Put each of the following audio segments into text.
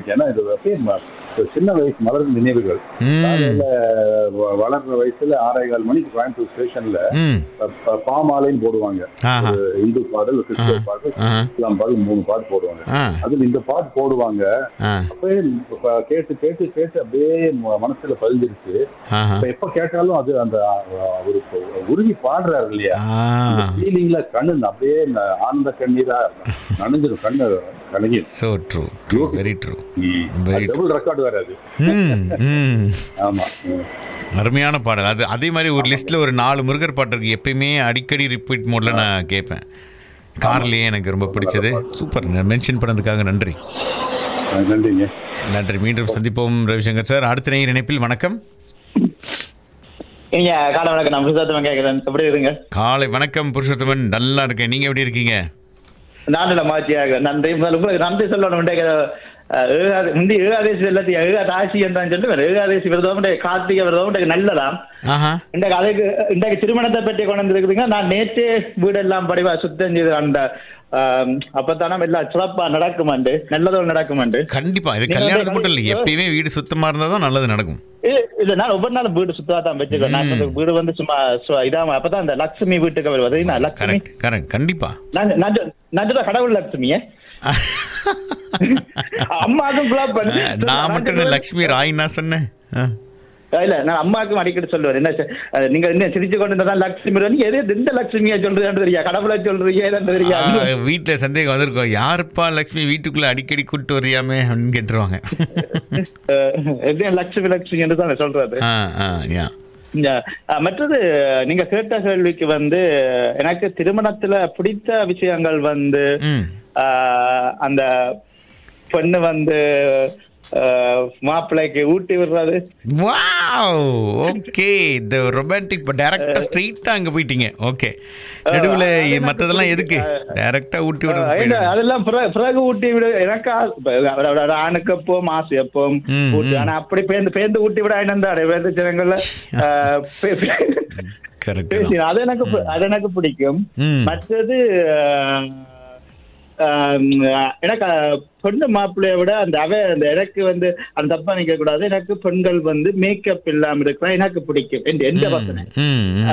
இருக்கு ஏன்னா இது அப்படியே ம- ஒரு சின்ன வயசு மலர் நினைவுகள் ம் காலையில வ- வளர்ற வயசுல ஆறே கால் மணிக்கு கோயம்புத்தூர் ஸ்டேஷன்ல ம் ப- ப- பாமாலைன்னு போடுவாங்க ஆஹா ஒரு இந்து பாடல் ஒரு கிறிஸ்துவ பாடல் ஆஹா இஸ்லாம் பாடல் மூணு பாட்டு போடுவாங்க ஆ அதுல இந்த பாட்டு போடுவாங்க ஆ அப்படியே ப- கேட்டு கேட்டு கேட்டு அப்படியே ம- மனசுல பதிஞ்சிருச்சு ஆஹா இப்ப எப்ப கேட்டாலும் அது அந்த அஹ், ஒரு உருகி பாடுறாரு இல்லையா ஆ ஃபீலிங்ல கண்ணு அப்படியே ந- ஆனந்த கண்ணீரா நனைஞ்சிரும் கண்ணு கலங்கிடும் so true true very true Very double record வேற அது ம் ம் ஆமா ம். அருமையான பாடல் அது அதே மாதிரி ஒரு லிஸ்ட்ல ஒரு நாலு முருகர் பாட்டு இருக்கு எப்பயுமே அடிக்கடி ரிப்பீட் மோட்ல நான் கேட்பேன் கார்லயே எனக்கு ரொம்ப பிடிச்சது சூப்பர் மென்ஷன் பண்ணதுக்காக நன்றி அஹ் நன்றிங்க நன்றி மீண்டும் சந்திப்போம் ரவிசங்கர் சார் அடுத்த நேயர் இணைப்பில் வணக்கம் நீங்க காலை வணக்கம் நான் புருஷோத்தமன் கேட்கிறேன் எப்படி இருங்க காலை வணக்கம் புருஷோத்தமன் நல்லா இருக்கேன் நீங்க எப்படி இருக்கீங்க நானும் மாச்சியாக நன்றி முதல்ல உங்களுக்கு நன்றி சொல்லணும் இன்றைக்கு, அஹ், ஏகாத- முந்தி ஏகாதேசி எல்லாத்தையும் ஏகாதாசி என்றான் சொல்லுவேன் ஏகாதேசி விரதம் இன்றைக்கு கார்த்திகை விரதம் இன்றைக்கு நல்லதாம் ஆஹா இன்றைக்கு அதுக்கு இன்றைக்கு திருமணத்தை பற்றி கொண்டு வந்துருக்குதுங்க நான் நேற்றே வீடெல்லாம் படிவா சுத்தம் செய்து அந்த ஆம், அப்பத்தானே எல்லாம் சிறப்பா நடக்குமாண்டு நல்லதோ நடக்குமாண்டு கண்டிப்பா இது நீங்க கல்யாணத்துக்கு வந்து- மட்டும் இல்லை எப்பயுமே வீடு சுத்தமா இருந்தா தான் நல்லது நடக்கும் இல்ல- இல்ல நான் ஒவ்வொரு நாளும் வீடு சுத்தா தான் வச்சுக்கேன் நான் வந்து வீடு வந்து சும்மா சு- இதாம அப்பதான் அந்த லட்சுமி வீட்டுக்கு வருவது நான் லட்சுமி கரெக்ட் கரெக்ட் கண்டிப்பா நான் நான் சொ- நான் சொல்ற கடவுள் லட்சுமியே அம்மாக்கும் பிளாப் பண்ணு நான் மட்டும் என்ன லக்ஷ்மி ராய் நான் சொன்னேன் ஆ. இல்ல நான் அம்மாக்கும் அடிக்கடி சொல்லுவேன் என்ன சார், அஹ், நீங்க என்ன சிரிச்சு கொண்டு இருந்தா லட்சுமி வருவா. நீங்க எது எந்த லட்சுமியா சொல்றீங்கன்னு தெரியா கடவுளை சொல்றீங்க ஏதாவது தெரியா ஆ, வீட்டுல சந்தேகம் வந்திருக்கோம் யாருப்பா லக்ஷ்மி வீட்டுக்குள்ள அடிக்கடி கூட்டு வரியாமே அப்படின்னு கேட்டுருவாங்க அஹ், எது லட்சுமி லட்சுமி என்று தான் சொல்றது ஆ ஆ யா இந்த, அஹ், மற்றது நீங்க கேட்ட கேள்விக்கு வந்து எனக்கு திருமணத்துல பிடித்த விஷயங்கள் வந்து ம் ஆஹ் அந்த பெண்ணு வந்து ஆஹ் மாப்பிள்ளைக்கு ஊட்டி விடுறது வாவ் ஓகே இந்த ரொமான்டிக் டைரக்டா ஸ்ட்ரெயிட்டா அங்க போயிட்டீங்க ஓகே நடுவுல மத்ததெல்லாம் எதுக்கு டைரக்டா ஊட்டி ஆஹ் இல்ல, விடுறது அதெல்லாம் பிற- பிறகு ஊட்டி விட எனக்கு ஆ- இப்ப ஒரு- ஒரு ஆணுக்கு எப்போ மாசு எப்போ ம், ஊட்டி ம். ஆனா அப்படி பேந்து பேந்து ஊட்டி விட என்னந்தாரு வேந்த ஜனங்கள்ல ஆஹ் பே- பே- கரெக்ட் பேசி அது எனக்கு பி- அது எனக்கு பிடிக்கும் ம். மற்றது ஆஹ், ஆஹ், எனக்கு ஆஹ், பொண்ணு மாப்பிள்ளைய விட அந்த அவ அந்த எனக்கு வந்து அந்த தப்பா நிக்க கூடாது எனக்கு பெண்கள் வந்து மேக்கப் இல்லாம இருக்கிறா எனக்கு பிடிக்கும் எந்த எந்த வசனம் ம் ம்.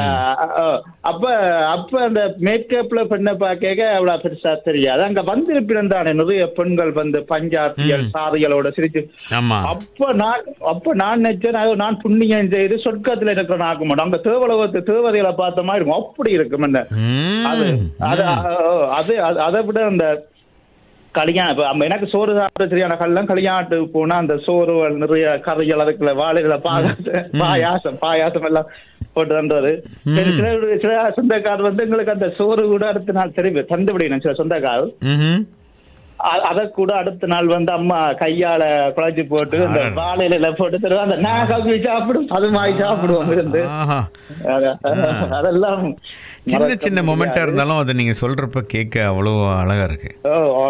அப்ப அப்ப அந்த மேக்கப்ல பெண்ணை பார்க்க அவ்வளவு பெருசா தெரியாது அங்க வந்திருப்பிடம் தானே நிறைய பெண்கள் வந்து பஞ்சாபியல் ம். சாதிகளோட சிரிச்சு ஆமா அப்ப நான் அப்ப நான் நினைச்சேன் ஐயோ, நான் புண்ணியம் செய்து சொர்க்கத்துல இருக்கிற ஆக மாட்டோம் அங்க தேவலோகத்து தேவதைகளை பார்த்த மாதிரி இருக்கும் அப்படி இருக்கும் என்ன ம். அது அது அது அது- அதை விட அந்த கல்யாணம் இப்ப நம்ம எனக்கு சோறு சாப்பிட சரியான கல்லாம் கல்யாணத்துக்கு போனா அந்த சோறு நிறைய கறிகள் அதுக்குள்ள வாழைகளை பாயாசம் பாயாசம் பாயாசம் எல்லாம் போட்டு தந்தது சரி, சில சில சொந்தக்கார் வந்து எங்களுக்கு அந்த சோறு கூட அடுத்த நாள் தெரியும் தந்துவிடணும் சில சொந்தக்கார் ம்ஹும். அ- அத கூட அடுத்த நாள் வந்து அம்மா கையால குழச்சி போட்டு அந்த அடடா. வாழையில போட்டு தருவா அந்த நான் கவி சாப்பிடும் அது மாதிரி சாப்பிடுவோம் இருந்து ஆஹா. அத- அதெல்லாம் சின்ன மறக்க சின்ன மொமெண்டா முடியாது. இருந்தாலும் அதை நீங்க சொல்றப்ப கேட்க அவ்வளவு அழகா இருக்கு ஓ, ஓ.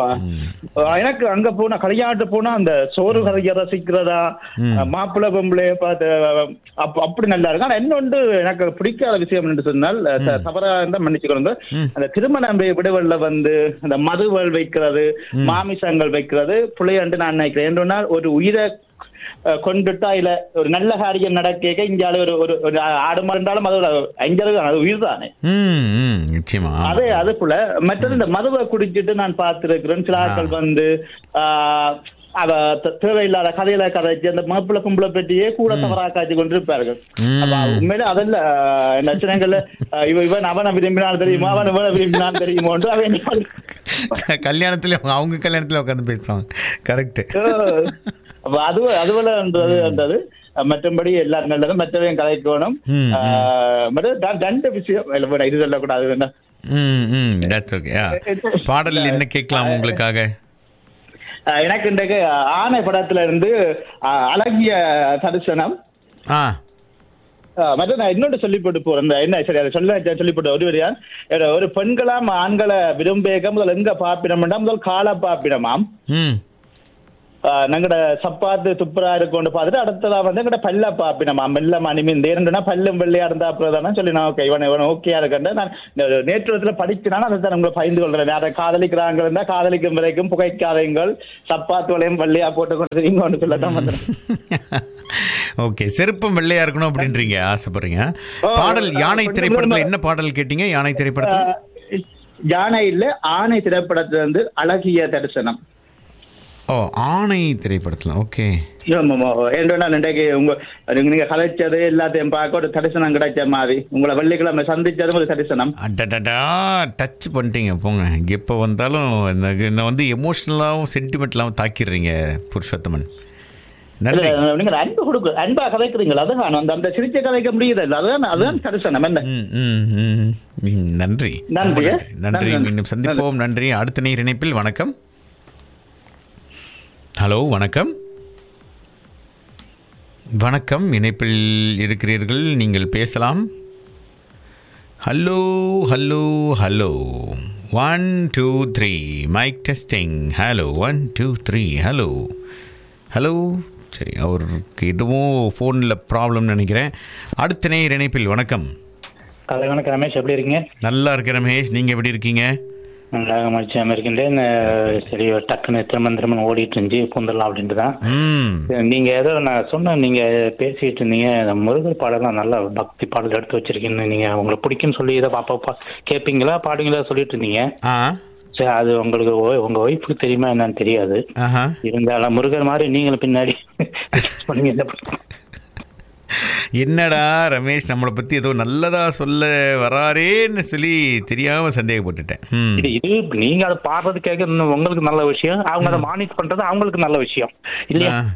எனக்கு அங்க போனா கல்யாணத்து போனா அந்த சோறு கதைய ரசிக்கிறதா மாப்பிள்ளை பொம்பளைய பார்த்து அப்- அப்படி நல்லா இருக்கும் ஆனா இன்னொன்று எனக்கு பிடிக்காத விஷயம் என்று சொன்னால் த- தவறா இருந்தா மன்னிச்சுக்கோங்க அந்த திருமண வி- விடுவல்ல வந்து அந்த மதுவல் வைக்கிறது மாமிசங்கள் வைக்கிறது பிள்ளையாண்டு நான் நினைக்கிறேன் ஏன்னா ஒரு உயிரை அஹ், கொண்டுட்டா இல்ல ஒரு நல்ல காரியம் நடக்க இங்கால ஒரு ஒரு ஒரு ஆடு மறந்தாலும் அதோட அஞ்சது அது உயிர் தானே ம் ம் நிச்சயமா ஆமா. அதே அதுக்குள்ள மற்றது இந்த மதுவை குடிச்சிட்டு நான் பார்த்திருக்கிறேன் சில ஆட்கள் வந்து ஆஹ், அவ த- தேவையில்லாத கதையில கதைச்சு அந்த மாப்பிள்ளை கும்பலை பற்றியே கூட தவறா காய்ச்சி கொண்டிருப்பார்கள் ம். அப்ப உண்மையில அதல்ல ஆஹ், நட்சத்திரங்கள்ல ஆஹ், இவன் இவன் அவனை விரும்பினான் தெரியுமா அவன் இவனை விரும்பினான் தெரியுமோன்று அவன் என்ன பண்ண- கல்யாணத்துல அவங்க கல்யாணத்துல உட்காந்து பேசுவாங்க கரெக்ட் அப்ப அது அதுபோல இருந்தது இருந்தது மற்றபடி எல்லாம் நல்லது மற்றவையும் கதைக்கணும் ம், ஆஹ், மற்றது ரெ- ரெண்டு விஷயம் இல்ல, வேணாம், இது சொல்லக்கூடாது வேண்டாம் ம் ம் தட்ஸ் ஓகே பாடல் என்ன கேட்கலாம் உங்களுக்காக அஹ் எனக்கு இன்றைக்கு ஆனை படத்துல இருந்து அஹ், அழகிய தரிசனம் ஆ அஹ், மற்ற நான் இன்னொன்று சொல்லி போட்டு போறேன் இந்த என்ன சரி அதை சொல்ல சொல்லி போட்டு ஒரு வரியா ஒரு- ஒரு பெண்களாம் ஆண்களை விரும்பேக முதல் எங்க பாப்பிடம்னா முதல் கால பாப்பிடமாம் ம் நங்கட சப்பாத்து துப்புரா இருக்கும்னு பார்த்துட்டு அடுத்ததா வந்து எங்கட பல்ல பாப்பி நம்ம மெல்ல மணிமின் தேரண்டுனா பல்லும் வெள்ளையா இருந்தா அப்புறம் சொல்லி நான் ஓகே இவன் இவன் ஓகேயா இருக்கேன் நான் இந்த நேற்றுவத்துல படிச்சுனா அதை தான் உங்களை பயந்து கொள்றேன் யாரை காதலிக்கிறாங்க இருந்தா காதலிக்கும் வரைக்கும் புகைக்காதீங்கள் சப்பாத்து வளையம் வெள்ளையா போட்டு கொண்டு தெரியுங்க சொல்லத்தான் வந்தேன் ஓகே செருப்பம் வெள்ளையா இருக்கணும் அப்படின்றீங்க ஆசைப்படுறீங்க ஓ, பாடல் ஆ, யானை கொஞ்சம் திரைப்படத்துல விரும்ப- என்ன பாடல் கேட்டீங்க யானை திரைப்படத்துல ஆஹ் யானை இல்ல ஆணை திரைப்படத்துல இருந்து அழகிய தரிசனம் ஓ ஆணை திரைப்படத்துல ஓகே ஏன்னா இன்றைக்கு உங்க நீங்க நீங்க கலைச்சது எல்லாத்தையும் பார்க்க ஒரு தரிசனம் கிடைச்ச மாதிரி உங்களை வெள்ளிக்கிழமை சந்திச்சதும் ஒரு தரிசனம் அடடடா டச் பண்ணிட்டீங்க போங்க எப்போ வந்தாலும் எனக்கு என்னை வந்து எமோஷ்னலாகவும் சென்டிமெண்ட்லாகவும் தாக்கிடுறீங்க புருஷோத்தமன் நன்றி இல்ல, நீங்க அன்பு கொடுக்கு அன்பா கதைக்கிறீங்களா அதுதான் அந்த அந்த சிரிச்ச கதைக்க முடியுது இல்ல அதுதான் அதுதான் தரிசனம் என்ன ம், ம், ம், ம், நன்றி நன்றி. ரொம்ப நன்றி நன்றி. மீண்டும் சந்திப்போம் நன்றி அடுத்த நீர் இணைப்பில் வணக்கம் ஹலோ வணக்கம் வணக்கம் இணைப்பில் இருக்கிறீர்கள் நீங்கள் பேசலாம் hello hello hello one two three mike testing hello one two three hello hello சரி அவருக்கு எதுவும் ஃபோனில் ப்ராப்ளம் நினைக்கிறேன் அடுத்த நேர் இணைப்பில் வணக்கம் காலை வணக்கம் ரமேஷ் எப்படி இருக்கீங்க நல்லா இருக்கிற ரமேஷ் நீங்கள் எப்படி இருக்கீங்க நல்லா மகிழ்ச்சியாக இருக்கின்றேன் அஹ் சரி டக்குன்னு திருமணம் திருமணம் ஓடிட்டு இருந்துச்சு பூந்தரலாம் அப்படின்ட்டு தான் ம் நீங்க ஏதோ நான் சொன்ன நீங்க பேசிட்டு இருந்தீங்க இந்த முருகர் பாடலாம் நல்ல பக்தி பாடல் எடுத்து வச்சிருக்கீங்க நீங்க உங்களுக்கு பிடிக்கும்னு சொல்லி இதை அப்பப்போ கேட்பீங்களா பாடுங்களா சொல்லிட்டு இருந்தீங்க ஆ சரி அது உங்களுக்கு ஒ- உங்க ஒய்ஃபுக்கு தெரியுமா என்னன்னு தெரியாது ஆஹா இருந்தாலும் முருகர் மாதிரி நீங்களும் பின்னாடி பண்ணுங்க என்ன பண்ண- என்னடா ரமேஷ் நம்மளை பற்றி ஏதோ நல்லதா சொல்ல வராரேன்னு சொல்லி தெரியாமல் சந்தேகப்பட்டுட்டேன் ம் இது இது நீங்க அதை பாடுறது கேட்க உங்களுக்கு நல்ல விஷயம் அவங்க அதை மானிட் பண்றது அவங்களுக்கு நல்ல விஷயம் இல்லையா ஆ.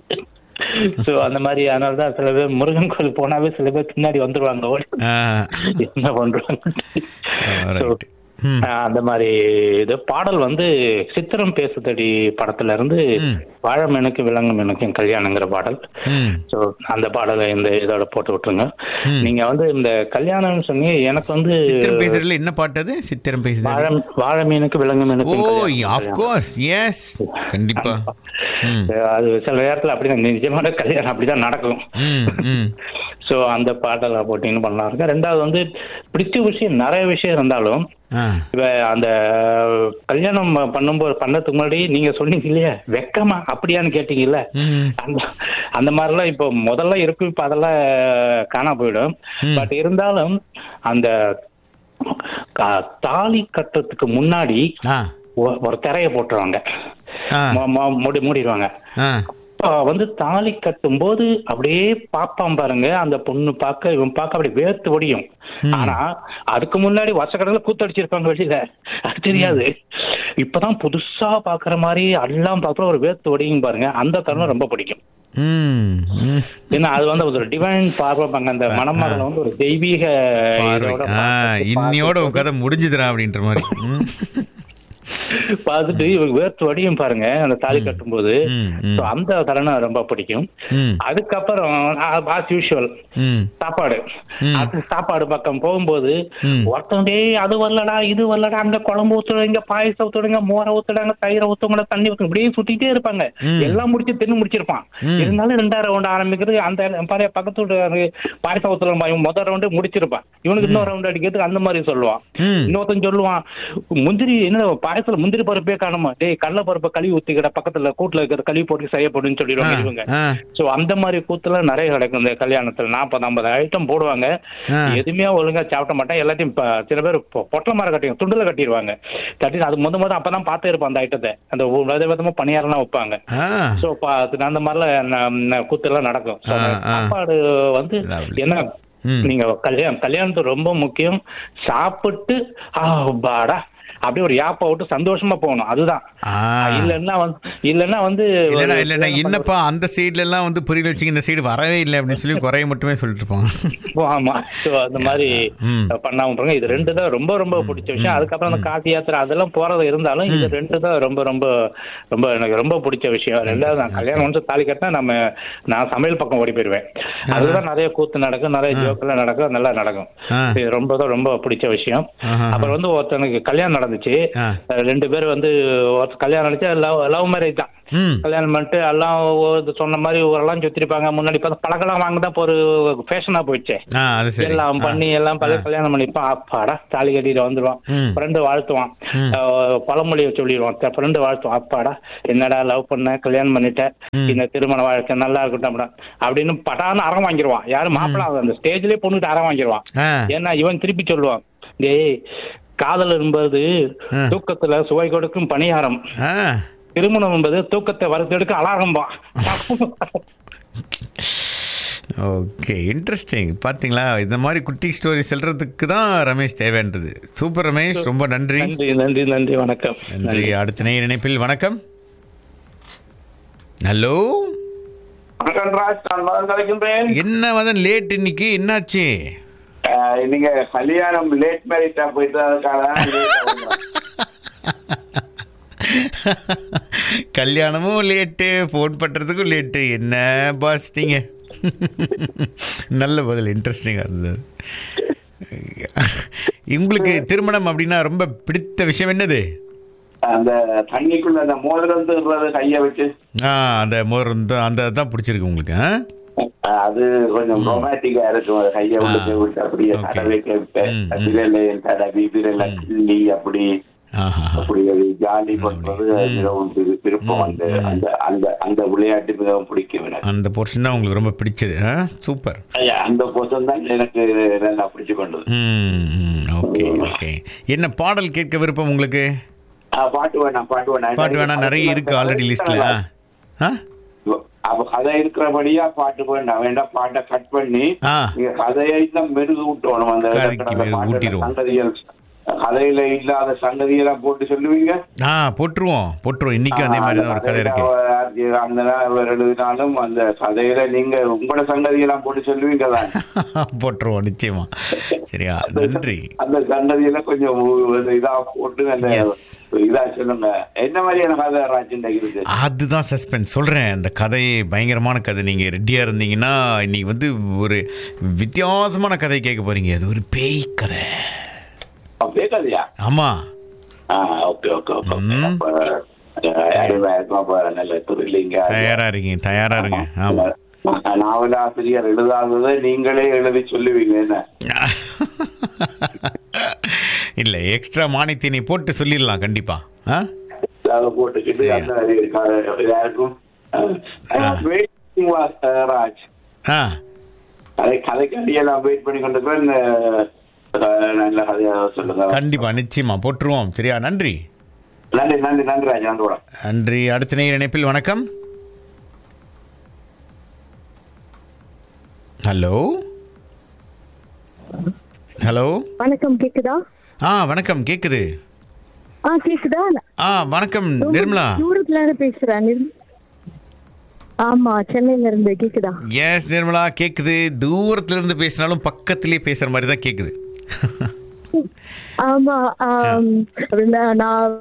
சோ அந்த மாதிரி அதனால தான் சில பேர் முருகன் கோயில் போனாவே சில பேர் பின்னாடி வந்துருவாங்க ஓடி ஆ. என்ன பண்றாங்க ஆ, So, right. ம். ஆஹ், அந்த மாதிரி இது பாடல் வந்து சித்திரம் பேசுதடி படத்துல இருந்து ம். வாழம் எனக்கு விலங்கும் எனக்கு கல்யாணங்கிற பாடல் ம் ஸோ அந்த பாடலை இந்த இதோட போட்டு விட்டுருங்க ம். நீங்க வந்து இந்த கல்யாணம்னு சொன்னீங்க எனக்கு வந்து சித்திரம் பேசுறதுல என்ன பாட்டு அது சித்திரம் பேசுறது வாழம் வாழ மீனுக்கு விலங்கும் ஓ எனக்கு ஆஃப் கோர்ஸ் எஸ் கண்டிப்பா ம் அது சில நேரத்துல அப்படிதான் நிஜமான கல்யாணம் அப்படிதான் நடக்கும் ம் ம் ஸோ அந்த பாட்டெல்லாம் போட்டிங்கன்னு பண்ணலாம் இருக்கு ரெண்டாவது வந்து பிடிச்ச விஷயம் நிறைய விஷயம் இருந்தாலும் ஆ இவ அந்த கல்யாணம் பண்ணும்போது பண்ணதுக்கு முன்னாடி நீங்க சொன்னீங்க இல்லையா வெக்கமா அப்படியான்னு கேட்டீங்கல்ல ம் அந்த அந்த மாதிரிலாம் இப்போ முதல்ல இருக்கும் இப்போ அதெல்லாம் காணா போயிடும் ம். பட் இருந்தாலும் அந்த கா- தாலி கட்டுறதுக்கு முன்னாடி ஆ ஒ- ஒரு திரைய போட்டுருவாங்க ஆ ம- ம- மூடி மூடிடுவாங்க ஆ அப்ப வந்து தாலி கட்டும்போது அப்படியே பாப்பான் பாருங்க அந்த பொண்ணு பார்க்க இவன் பார்க்க அப்படி வேர்த்து ஒடியும் ஆனா அதுக்கு முன்னாடி வருஷக்கடல கூத்தடிச்சிருப்பாங்க வெளியில அது தெரியாது இப்பதான் புதுசா பாக்குற மாதிரி எல்லாம் பாக்குற ஒரு வேர்த்து ஒடியும் பாருங்க அந்த தருணம் ரொம்ப பிடிக்கும் ம் ம் ஏன்னா அது வந்து ஒரு டிவைன் பார்ப்பாங்க அந்த மணமகளை வந்து ஒரு தெய்வீக பார்வை இதோட ஆ பார்த்து- இன்னியோட உன் கதை முடிஞ்சுதுடா அப்படின்ற மாதிரி ம் பார்த்துட்டு இவங்க வேர்த்து வடியும் பாருங்க அந்த தாலி கட்டும்போது ம், ம். So, அந்த தருணம் ரொம்ப பிடிக்கும் ம் அதுக்கப்புறம் ஆஸ் யூஷுவல் ம் சாப்பாடு ம். அது சாப்பாடு பக்கம் போகும்போது ம். ஒருத்தன் டேய் அது வரலடா இது வரலடா அங்க குழம்பு ஊத்துடுங்க பாயசம் ஊத்துடுங்க மோரை ஊத்துடாங்க தயிரை ஊத்துங்க தண்ணி ஊத்துங்க இப்படியே சுத்திட்டே இருப்பாங்க ம். எல்லாம் முடிச்சு தின்னு முடிச்சிருப்பான் ம். இருந்தாலும் ரெண்டாயிரம் ரவுண்ட் ஆரம்பிக்கிறது அந்த பாரு பக்கத்து வீட்டு பாயசம் ஊத்துலாம் இவன் முதல் ரவுண்டு முடிச்சிருப்பான் இவனுக்கு இன்னொரு ரவுண்ட் அடிக்கிறதுக்கு அந்த மாதிரி சொல்லுவான் ம். இன்னொருத்தன் சொல்லுவான் முந்திரி என்ன பாயசத்துல முந்திரி பருப்பே காணுமா டேய் கடல பருப்பை கழுவி ஊத்திக்கிட பக்கத்துல கூட்டுல இருக்கிற கழுவி போட்டு செய்யப்படுன்னு சொல்லிடுவாங்க ஆ, இவங்க ஆ. சோ அந்த மாதிரி கூத்துலாம் நிறைய நடக்கும் இந்த கல்யாணத்துல நாற்பது ஐம்பது ஐட்டம் போடுவாங்க ஆ. எதுவுமே ஒழுங்கா சாப்பிட மாட்டேன் எல்லாத்தையும் ப- சில பேர் பொ- பொட்டல மரம் கட்டி துண்டுல கட்டிடுவாங்க கட்டி அது முத முத அப்பதான் பார்த்தே இருப்போம் அந்த ஐட்டத்தை அந்த ஒ- வித விதமா பணியாரெல்லாம் வைப்பாங்க ஆ சோ அந்த மாதிரிலாம் கூத்து எல்லாம் நடக்கும் So, அந்த ஆ, ஆ. சாப்பாடு வந்து Lovely. என்ன ம். நீங்க கல்யாணம் கல்யாணத்து ரொம்ப முக்கியம் சாப்பிட்டு ஆ பாடா அப்படியே ஒரு யாப்பை விட்டு சந்தோஷமா போகணும் அதுதான் ஆ. இல்லன்னா வந்து இல்லன்னா வந்து இல்லைண்ணா ஒரு இல்லைண்ணா கல்யாணம் என்னப்பா அந்த சைடுல எல்லாம் வந்து புரியல வச்சுங்க இந்த சைடு வரவே இல்லை அப்படின்னு சொல்லி குறைய மட்டுமே சொல்லிட்டு இருப்பாங்க ஓ, ஆமா சோ அந்த மாதிரி ம். பண்ணாம போறாங்க இது ரெண்டு தான் ரொம்ப ரொம்ப பிடிச்ச விஷயம் அதுக்கப்புறம் அந்த காசி யாத்திரை அதெல்லாம் போறது இருந்தாலும் இது ரெண்டு தான் ரொம்ப ரொம்ப ரொம்ப எனக்கு ரொம்ப பிடிச்ச விஷயம் ரெண்டாவது நான் கல்யாணம் வந்து தாலி கட்டினா நம்ம நான் சமையல் பக்கம் ஓடி போயிருவேன் அதுதான் நிறைய கூத்து நடக்கும் நிறைய ஜோக்கெல்லாம் நடக்கும் நல்லா நடக்கும் ஆ. இது ரொம்ப தான் ரொம்ப பிடிச்ச விஷயம் ஆஹா. அப்புறம் வந்து ஒருத்தனுக்கு கல்யாணம் நடந்தது நடந்துச்சு ஆ. அஹ் ரெண்டு பேர் வந்து ஒருத்தர் கல்யாணம் அடிச்சா லவ் லவ் மேரேஜ் தான் ம் கல்யாணம் பண்ணிட்டு எல்லாம் ஒ- சொன்ன மாதிரி ஊரெல்லாம் சுத்திருப்பாங்க முன்னாடி பார்த்தா பழக்கெல்லாம் வாங்க தான் இப்போ ஒரு ஃபேஷனா போயிடுச்சு ஆ அது சரி எல்லாம் ஆ. பண்ணி எல்லாம் பழைய ஆ. கல்யாணம் பண்ணிப்பான் அப்பாடா தாலி கட்டிட்டு வந்துடுவான் ம். ஃப்ரெண்டு வாழ்த்துவான் ம். அஹ் பழமொழியை சொல்லிடுவான் ஃப்ரெண்டு வாழ்த்துவான் அப்பாடா என்னடா லவ் பண்ண கல்யாணம் பண்ணிட்டேன் ம். இந்த திருமண வாழ்க்கை நல்லா இருக்கட்டும் அப்படின்னா. அப்படின்னு பட்டான்னு அறம் வாங்கிடுவான் யாரும் மாப்பிள்ள அந்த ஸ்டேஜ்லயே பொண்ணுகிட்ட அறம் வாங்கிடுவான் ஆ ஏன்னா இவன் திருப்பி சொல்லுவான் டேய் காதல் என்பது ஆ. தூக்கத்துல சுவை கொடுக்கும் பணியாரம் ஆ திருமணம் என்பது தூக்கத்தை வறுத்தெடுக்க அலாரம்பா ஓகே இன்ட்ரெஸ்டிங் பாத்தீங்களா இந்த மாதிரி குட்டி ஸ்டோரி சொல்றதுக்கு தான் ரமேஷ் தேவைன்றது சூப்பர் ரமேஷ் ரொம்ப நன்றி நன்றி நன்றி நன்றி வணக்கம் நன்றி அடுத்த நேர் இணைப்பில் வணக்கம் ஹலோ வணக்கம் ராஜ் நான் மதன் கலைக்கின்றேன் என்ன மதன் லேட் இன்னைக்கு என்னாச்சு அஹ், நீங்க கல்யாணம் லேட் மேரேஜா போயிட்டு அதுக்காக தான் late ஆ வந்தேன். கல்யாணமும் லேட்டு ஃபோன் பண்ணுறதுக்கும் லேட்டு என்ன பாஸ் நீங்க நல்ல பதில் இன்ட்ரெஸ்டிங்காக இருந்தது உங்களுக்கு திருமணம் அப்படின்னா ரொம்ப பிடித்த விஷயம் என்னது அந்த தண்ணிக்குள்ள அந்த மோதிரம் திருறது கைய வச்சு ஆ அந்த மோர் அந்த தான் பிடிச்சிருக்கு உங்களுக்கு ஆ அஹ், அது கொஞ்சம் ரொமான்டிக்கா இருக்கும் அது கைய விட்டு ஆ. விட்டு அப்படியே Okay. கடவை கேட்பேன் ம், ம். விரல தடவி விரல கிள்ளி அப்படி ஆஹா அப்படி அது ஜாலி பண்றது ம். மிகவும் விரு- விருப்பம் ம், அந்த ம். அந்த அந்த அந்த விளையாட்டு மிகவும் பிடிக்கும் எனக்கு அந்த போர்ஷன் தான் உங்களுக்கு ரொம்ப பிடிச்சது ஆ சூப்பர் ஐயா, அந்த போசம் தான் எனக்கு நல்லா பிடிச்சு கொண்டது ம் ஓகே ஓகே என்ன பாடல் கேட்க விருப்பம் உங்களுக்கு ஆ, பாட்டு வேணாம் பாட்டு வேணாம் பாட்டு வேணா நிறைய இருக்கு ஆல்ரெடி லிஸ்ட்ல ஆ அப்ப கதை இருக்கிறபடியா பாட்டு வேண்டாம் வேண்டாம் பாட்டை கட் பண்ணி ஆ. நீங்க கதையை தான் மெருகு விட்டோணும் அந்த கதைக்கு அந்த மெருகு பாட்டுல ஊட்டிடுவோம். சங்கதிகள் கதையில இல்லாத சங்கதியெல்லாம் போட்டு சொல்லுவீங்க ஆ போட்டுருவோம் போட்டுருவோம் இன்னைக்கு அதே மாதிரி தான் ஒரு கதை இருக்கு கதையில அந்த நாள் எழுதினாலும் அந்த கதையில நீங்க உங்களோட சங்கதியெல்லாம் போட்டு சொல்லுவீங்க தான் போட்டுருவோம் நிச்சயமா சரியா நன்றி அந்த சங்கதியெல்லாம் கொஞ்சம் ஒரு இதா போட்டு அந்த Yes. இதா சொல்லுங்க என்ன மாதிரியான கதை ராஜன் இருக்கு அதுதான் சஸ்பென்ஸ் சொல்றேன் அந்த கதை பயங்கரமான கதை நீங்க ரெடியா இருந்தீங்கன்னா இன்னைக்கு வந்து ஒரு வித்தியாசமான கதை கேட்க போறீங்க அது ஒரு பேய் கதை அப்படியே கதையா ஆமா ஆ ஓகே ஓகே ஓகே ம். அப்ப, அஹ், அருமை, அப்ப நல்ல thrilling ஆ தயாரா இருக்கீங்க தயாரா இருங்க ஆமா நாவல் ஆசிரியர் எழுதாததை நீங்களே எழுதி சொல்லுவீங்க என்ன இல்ல எக்ஸ்ட்ரா மானியத்தினை போட்டு சொல்லிடலாம் கண்டிப்பா ஆ அதை போட்டுக்கிட்டு அந்த எல்லாருக்கும் அஹ், அஹ், waiting was, அஹ், ராஜ் ஆ கதை கதைக்கு அடியெல்லாம் வெயிட் பண்ணி கொண்டு போய் அஹ், நல்ல கதையா சொல்லுங்க கண்டிப்பா நிச்சயமா போட்டுருவோம் சரியா நன்றி நன்றி நன்றி நன்றி ராஜ் நன்றி நன்றி அடுத்த நேர் இணைப்பில் வணக்கம் ஹலோ ஹலோ வணக்கம் கேக்குதா ஆ வணக்கம் கேக்குது ஆ கேக்குதா ஆ வணக்கம் ரொம்ப நிர்மலா தூரத்துல இருந்து பேசுறேன் நிர்- ஆமா சென்னையில இருந்து கேக்குதா எஸ் நிர்மலா கேக்குது தூரத்துல இருந்து பேசினாலும் பக்கத்திலே பேசுற மாதிரி தான் கேக்குது ஆமா ஆம், நான் நான்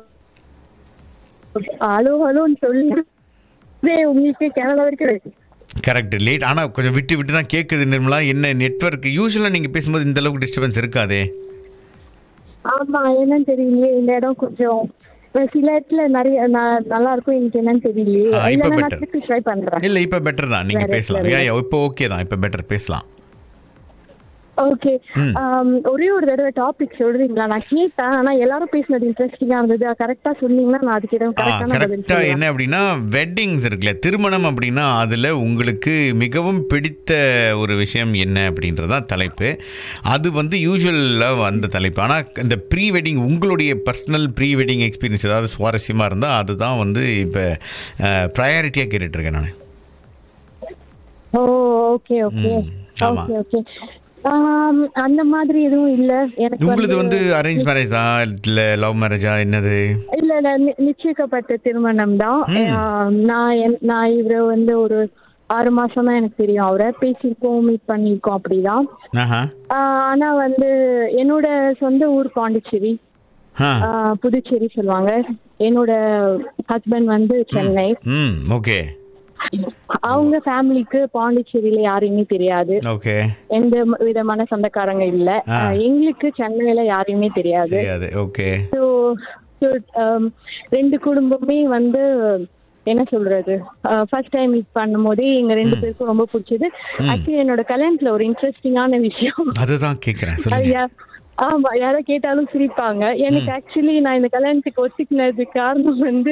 ஹலோ ஹலோன்னு சொல்லி உங்களுக்கு கனடா வரைக்கும் இருக்கு. கரெக்ட் லேட் ஆனா கொஞ்சம் விட்டு விட்டு தான் கேக்குது நிர்மலா என்ன நெட்வொர்க் யூஸ்வலா நீங்க பேசும்போது இந்த அளவுக்கு டிஸ்டர்பன்ஸ் இருக்காதே ஆமா என்னன்னு தெரியலையே இந்த இடம் கொஞ்சம் சில இடத்துல நிறைய ந- நல்லா இருக்கும் எனக்கு என்னன்னு தெரியலையே ஆ, இப்ப இல்லைன்னா நான் better. திருப்பி ட்ரை பண்றேன் இல்ல இப்ப பெட்டர் தான் நீங்க வேற பேசலாம் இடத்துல யா யா, இப்போ ஓகே தான் இப்ப பெட்டர் பேசலாம் ஓகே ம். ஒரே ஒரு தடவை டாபிக் சொல்றீங்களா நான் கேட்டேன் ஆனா எல்லாரும் பேசினது இன்ட்ரெஸ்டிங்கா இருந்தது கரெக்டா சொன்னீங்கன்னா நான் அதுக்கு ஏதாவது கரெக்டான பதில் கரெக்டா சொல்லுவேன் என்ன அப்படின்னா வெட்டிங்ஸ் இருக்குல்ல திருமணம் அப்படின்னா அதுல உங்களுக்கு மிகவும் பிடித்த ஒரு விஷயம் என்ன அப்படின்றதான் தலைப்பு அது வந்து யூஸ்வலா வந்த தலைப்பு ஆனா இந்த ப்ரீ வெட்டிங் உங்களுடைய பர்சனல் ப்ரீ வெட்டிங் எக்ஸ்பீரியன்ஸ் ஏதாவது சுவாரஸ்யமா இருந்தா அதுதான் வந்து இப்ப ப்ரையாரிட்டியா கேட்டுட்டு இருக்கேன் நான் ஓ ஓகே ஓகே ம், ஆமா. ஓகே ஓகே அந்த மாதிரி எதுவும் இல்ல எனக்கு உங்களுது வந்து அரேஞ்ச் மேரேஜ் தான் இல்ல லவ் மேரேஜா என்னது இல்ல இல்ல நி- நிச்சயிக்கப்பட்ட திருமணம் தான் ம். நான் என்- நான் இவரை வந்து ஒரு ஆறு மாசம் தான் எனக்கு தெரியும் அவரை பேசியிருக்கோம் மீட் பண்ணியிருக்கோம் அப்படிதான் ஆஹா ஆஹ் ஆனா வந்து என்னோட சொந்த ஊர் பாண்டிச்சேரி ஆ ஆஹ் புதுச்சேரி சொல்லுவாங்க என்னோட ஹஸ்பண்ட் வந்து சென்னை ம் ஓகே அவங்க ஃபேமிலிக்கு பாண்டிச்சேரியில யாரையுமே தெரியாது ஓகே எந்த ம- விதமான சொந்தக்காரங்க இல்ல ஆ. ஆஹ் எங்களுக்கு சென்னையில யாரையுமே தெரியாது தெரியாது ஓகே ஸோ so, um, ரெண்டு குடும்பமே வந்து என்ன சொல்றது ஃபர்ஸ்ட் டைம் மீட் பண்ணும் போதே எங்க ரெண்டு பேருக்கும் ரொம்ப பிடிச்சது ஆக்சுவலி என்னோட கல்யாணத்துல ஒரு இன்ட்ரெஸ்டிங்கான விஷயம் அதுதான் கேட்குறேன் அது சொல்லுங்க யா- ஆமா யாரோ கேட்டாலும் சிரிப்பாங்க எனக்கு ஆக்சுவலி நான் இந்த கல்யாணத்துக்கு ஒத்துக்கினதுக்கு காரணம் வந்து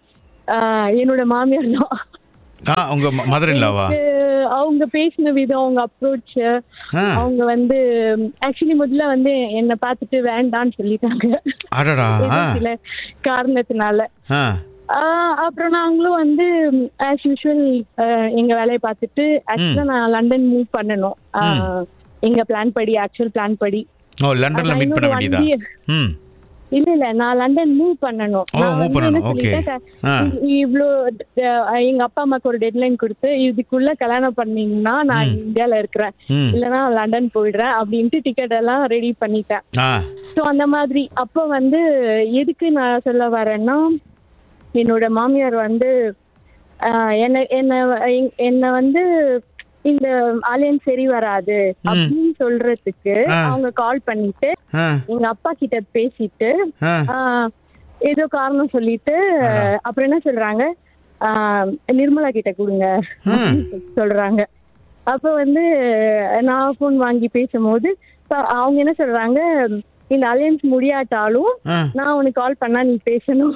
ஆஹ், என்னோட மாமியார் தான் ஆ உங்க மதர் இல்லாவா எனக்கு அவங்க பேசின விதம் அவங்க அப்ரோச் ஆ. அவங்க வந்து ஆக்சுவலி முதல்ல வந்து என்ன பார்த்துட்டு வேண்டான்னு சொல்லிட்டாங்க அடடா ஆ ஏதோ சில காரணத்தினால ஆ ஆஹ் அப்புறம் நாங்களும் வந்து ஆஸ் யூஷுவல் எங்க வேலையை பார்த்துட்டு ஆக்சுவலா நான் லண்டன் மூவ் பண்ணணும் ஆஹ், எங்க பிளான் படி ஆக்சுவல் பிளான் படி ஓ லண்டன்ல அதான் மீட் பண்ண இன்னொரு வேண்டியதா one year. ம் இல்ல இல்ல நான் லண்டன் மூவ் பண்ணணும் ஓ, நான் move வந்து என்ன பண்ணணும், okay. சொல்லிட்டேன், ஆ. இ- இவ்ளோ அஹ், எங்க அப்பா அம்மாக்கு ஒரு டெட்லைன் கொடுத்து இதுக்குள்ள கல்யாணம் பண்ணீங்கன்னா நான் இந்தியால இருக்கிறேன் ம். இல்லனா லண்டன் போயிடுறேன் அப்படின்ட்டு டிக்கெட் எல்லாம் ரெடி பண்ணிட்டேன் ஆ ஸோ அந்த மாதிரி அப்போ வந்து எதுக்கு நான் சொல்ல வரேன்னா என்னோட மாமியார் வந்து ஆஹ், என்ன என்ன என்- என்ன வந்து இந்த ஆலயம் சரி வராது அப்படின்னு சொல்றதுக்கு ஆ. அவங்க கால் பண்ணிட்டு ஆ எங்க அப்பா கிட்ட பேசிட்டு ஆ ஆஹ், ஏதோ காரணம் சொல்லிட்டு அப்புறம் என்ன சொல்றாங்க ஆஹ், நிர்மலா கிட்ட கொடுங்க அப்படின்னு சொல்றாங்க அப்ப வந்து நான் போன் வாங்கி பேசும்போது ப- அவங்க என்ன சொல்றாங்க இந்த அலையன்ஸ் முடியாட்டாலும் ஆ. நான் உனக்கு கால் பண்ணா நீ பேசணும்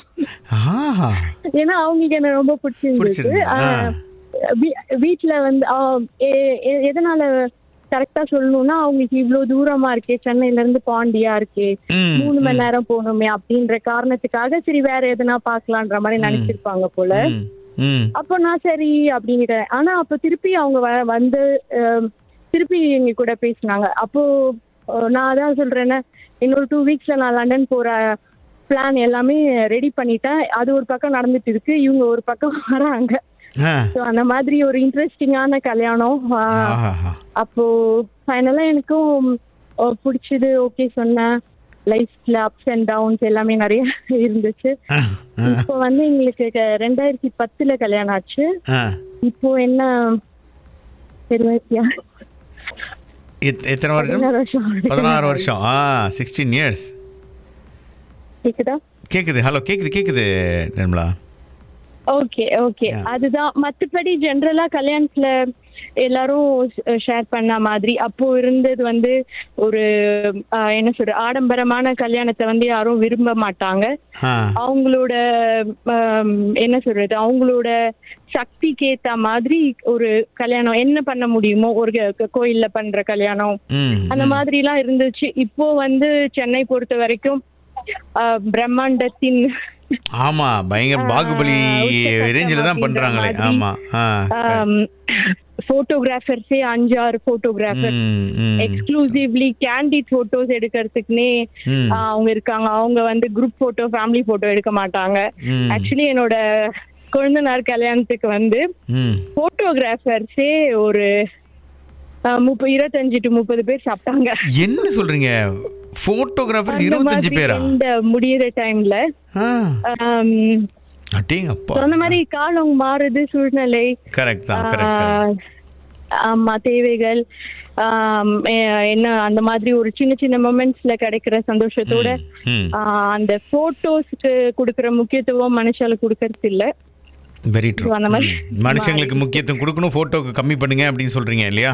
ஆஹா ஏன்னா அவங்களுக்கு என்ன ரொம்ப பிடிச்சிருந்தது பிடிச்சிருந்தது, ஆ. ஆஹ், வீ- வீட்ல வந்து ஆஹ், எ- எ- எதனால கரெக்டா சொல்லணும்னா அவங்களுக்கு இவ்வளவு தூரமா இருக்கே சென்னையில இருந்து பாண்டியா இருக்கே ம், மூணு மணி நேரம் போகணுமே அப்படின்ற காரணத்துக்காக சரி வேற எதுனா பாக்கலான்ற மாதிரி நினைச்சிருப்பாங்க போல ம் ம் அப்போ நான் சரி அப்படின்னுட்டேன் ஆனா அப்ப திருப்பி அவங்க வ- வந்து அஹ், திருப்பி எங்க கூட பேசினாங்க அப்போ அஹ், நான் அதான் சொல்றேன்னா இன்னொரு டூ வீக்ஸ்ல நான் லண்டன் போற பிளான் எல்லாமே ரெடி பண்ணிட்டேன் அது ஒரு பக்கம் நடந்துட்டு இருக்கு இவங்க ஒரு பக்கம் வராங்க ஆ ஸோ அந்த மாதிரி ஒரு இன்ட்ரெஸ்டிங்கான கல்யாணம் அஹ், ஆஹா அப்போ ஃபைனலா எனக்கும் அஹ், பிடிச்சது ஓகே சொன்னேன் லைஃப்ல அப்ஸ் அண்ட் டவுன்ஸ் எல்லாமே நிறைய இருந்துச்சு ஆ ஆ இப்போ வந்து எங்களுக்கு க- ரெண்டாயிரத்தி பத்துல கல்யாணம் ஆச்சு ஆ இப்போ என்ன இருபத்தியா எத்- எத்தனை வருடம் பதினாறு வருஷம் ஆகுது. பதினாறு வருஷம் ஆ சிக்ஸ்டீன் இயர்ஸ் கேக்குதா கேக்குது ஹலோ கேக்குது கேக்குது நிர்மலா ஓகே ஓகே அதுதான் மத்தபடி ஜென்ரலா கல்யாணத்துல எல்லாரும் ஷேர் பண்ண மாதிரி அப்போ இருந்தது வந்து ஒரு ஆஹ், என்ன சொல்ற ஆடம்பரமான கல்யாணத்தை வந்து யாரும் விரும்ப மாட்டாங்க ஆ அவங்களோட ஆம், என்ன சொல்றது அவங்களோட சக்திக்கு ஏத்த மாதிரி ஒரு கல்யாணம் என்ன பண்ண முடியுமோ ஒரு க- கோயில்ல பண்ற கல்யாணம் ம் அந்த மாதிரி எல்லாம் இருந்துச்சு இப்போ வந்து சென்னை பொறுத்த வரைக்கும் ஆஹ், பிரம்மாண்டத்தின் ஆமா பயங்கர பாகுபலி உச்சகட்டம் ரேஞ்சில தான் அப்படின்ற பண்றாங்களே மாதிரி. ஆமா ஆ போட்டோகிராஃபர்ஸே அஞ்சாறு போட்டோகிராஃபர் ம், ம். எக்ஸ்க்ளூசிவ்லி கேண்டிட் போட்டோஸ் எடுக்கிறதுக்குனே ம். ஆஹ், அவங்க இருக்காங்க அவங்க வந்து குரூப் போட்டோ ஃபேமிலி போட்டோ எடுக்க மாட்டாங்க ம். ஆக்சுவலி என்னோட குழந்தனார் கல்யாணத்துக்கு வந்து ம் போட்டோகிராஃபர்ஸே ஒரு ஆஹ், முப்பது இருபத்தஞ்சு டு முப்பது பேர் சாப்பிட்டாங்க என்ன சொல்றீங்க போட்டோகிராஃபர் அந்த இருபத்தஞ்சு மாதிரி பேரா இந்த முடியிற டைம்ல ஆ அட்டேங்க அப்பா அந்த மாதிரி காலம் மாறுது சூழ்நிலை கரெக்ட் தான் கரெக்ட் ஆஹ், ஆமா தேவைகள் ஆம், எ- என்ன அந்த மாதிரி ஒரு சின்ன சின்ன மொமெண்ட்ஸ்ல கிடைக்கிற சந்தோஷத்தோட ம் ஆஹ், அந்த போட்டோஸ்க்கு கொடுக்கிற முக்கியத்துவம் மனுஷால கொடுக்கறது இல்ல வெரி ட்ரூ So, அந்த மாதிரி மனுஷங்களுக்கு முக்கியத்துவம் கொடுக்கணும் போட்டோக்கு கம்மி பண்ணுங்க அப்படின்னு சொல்றீங்க இல்லையா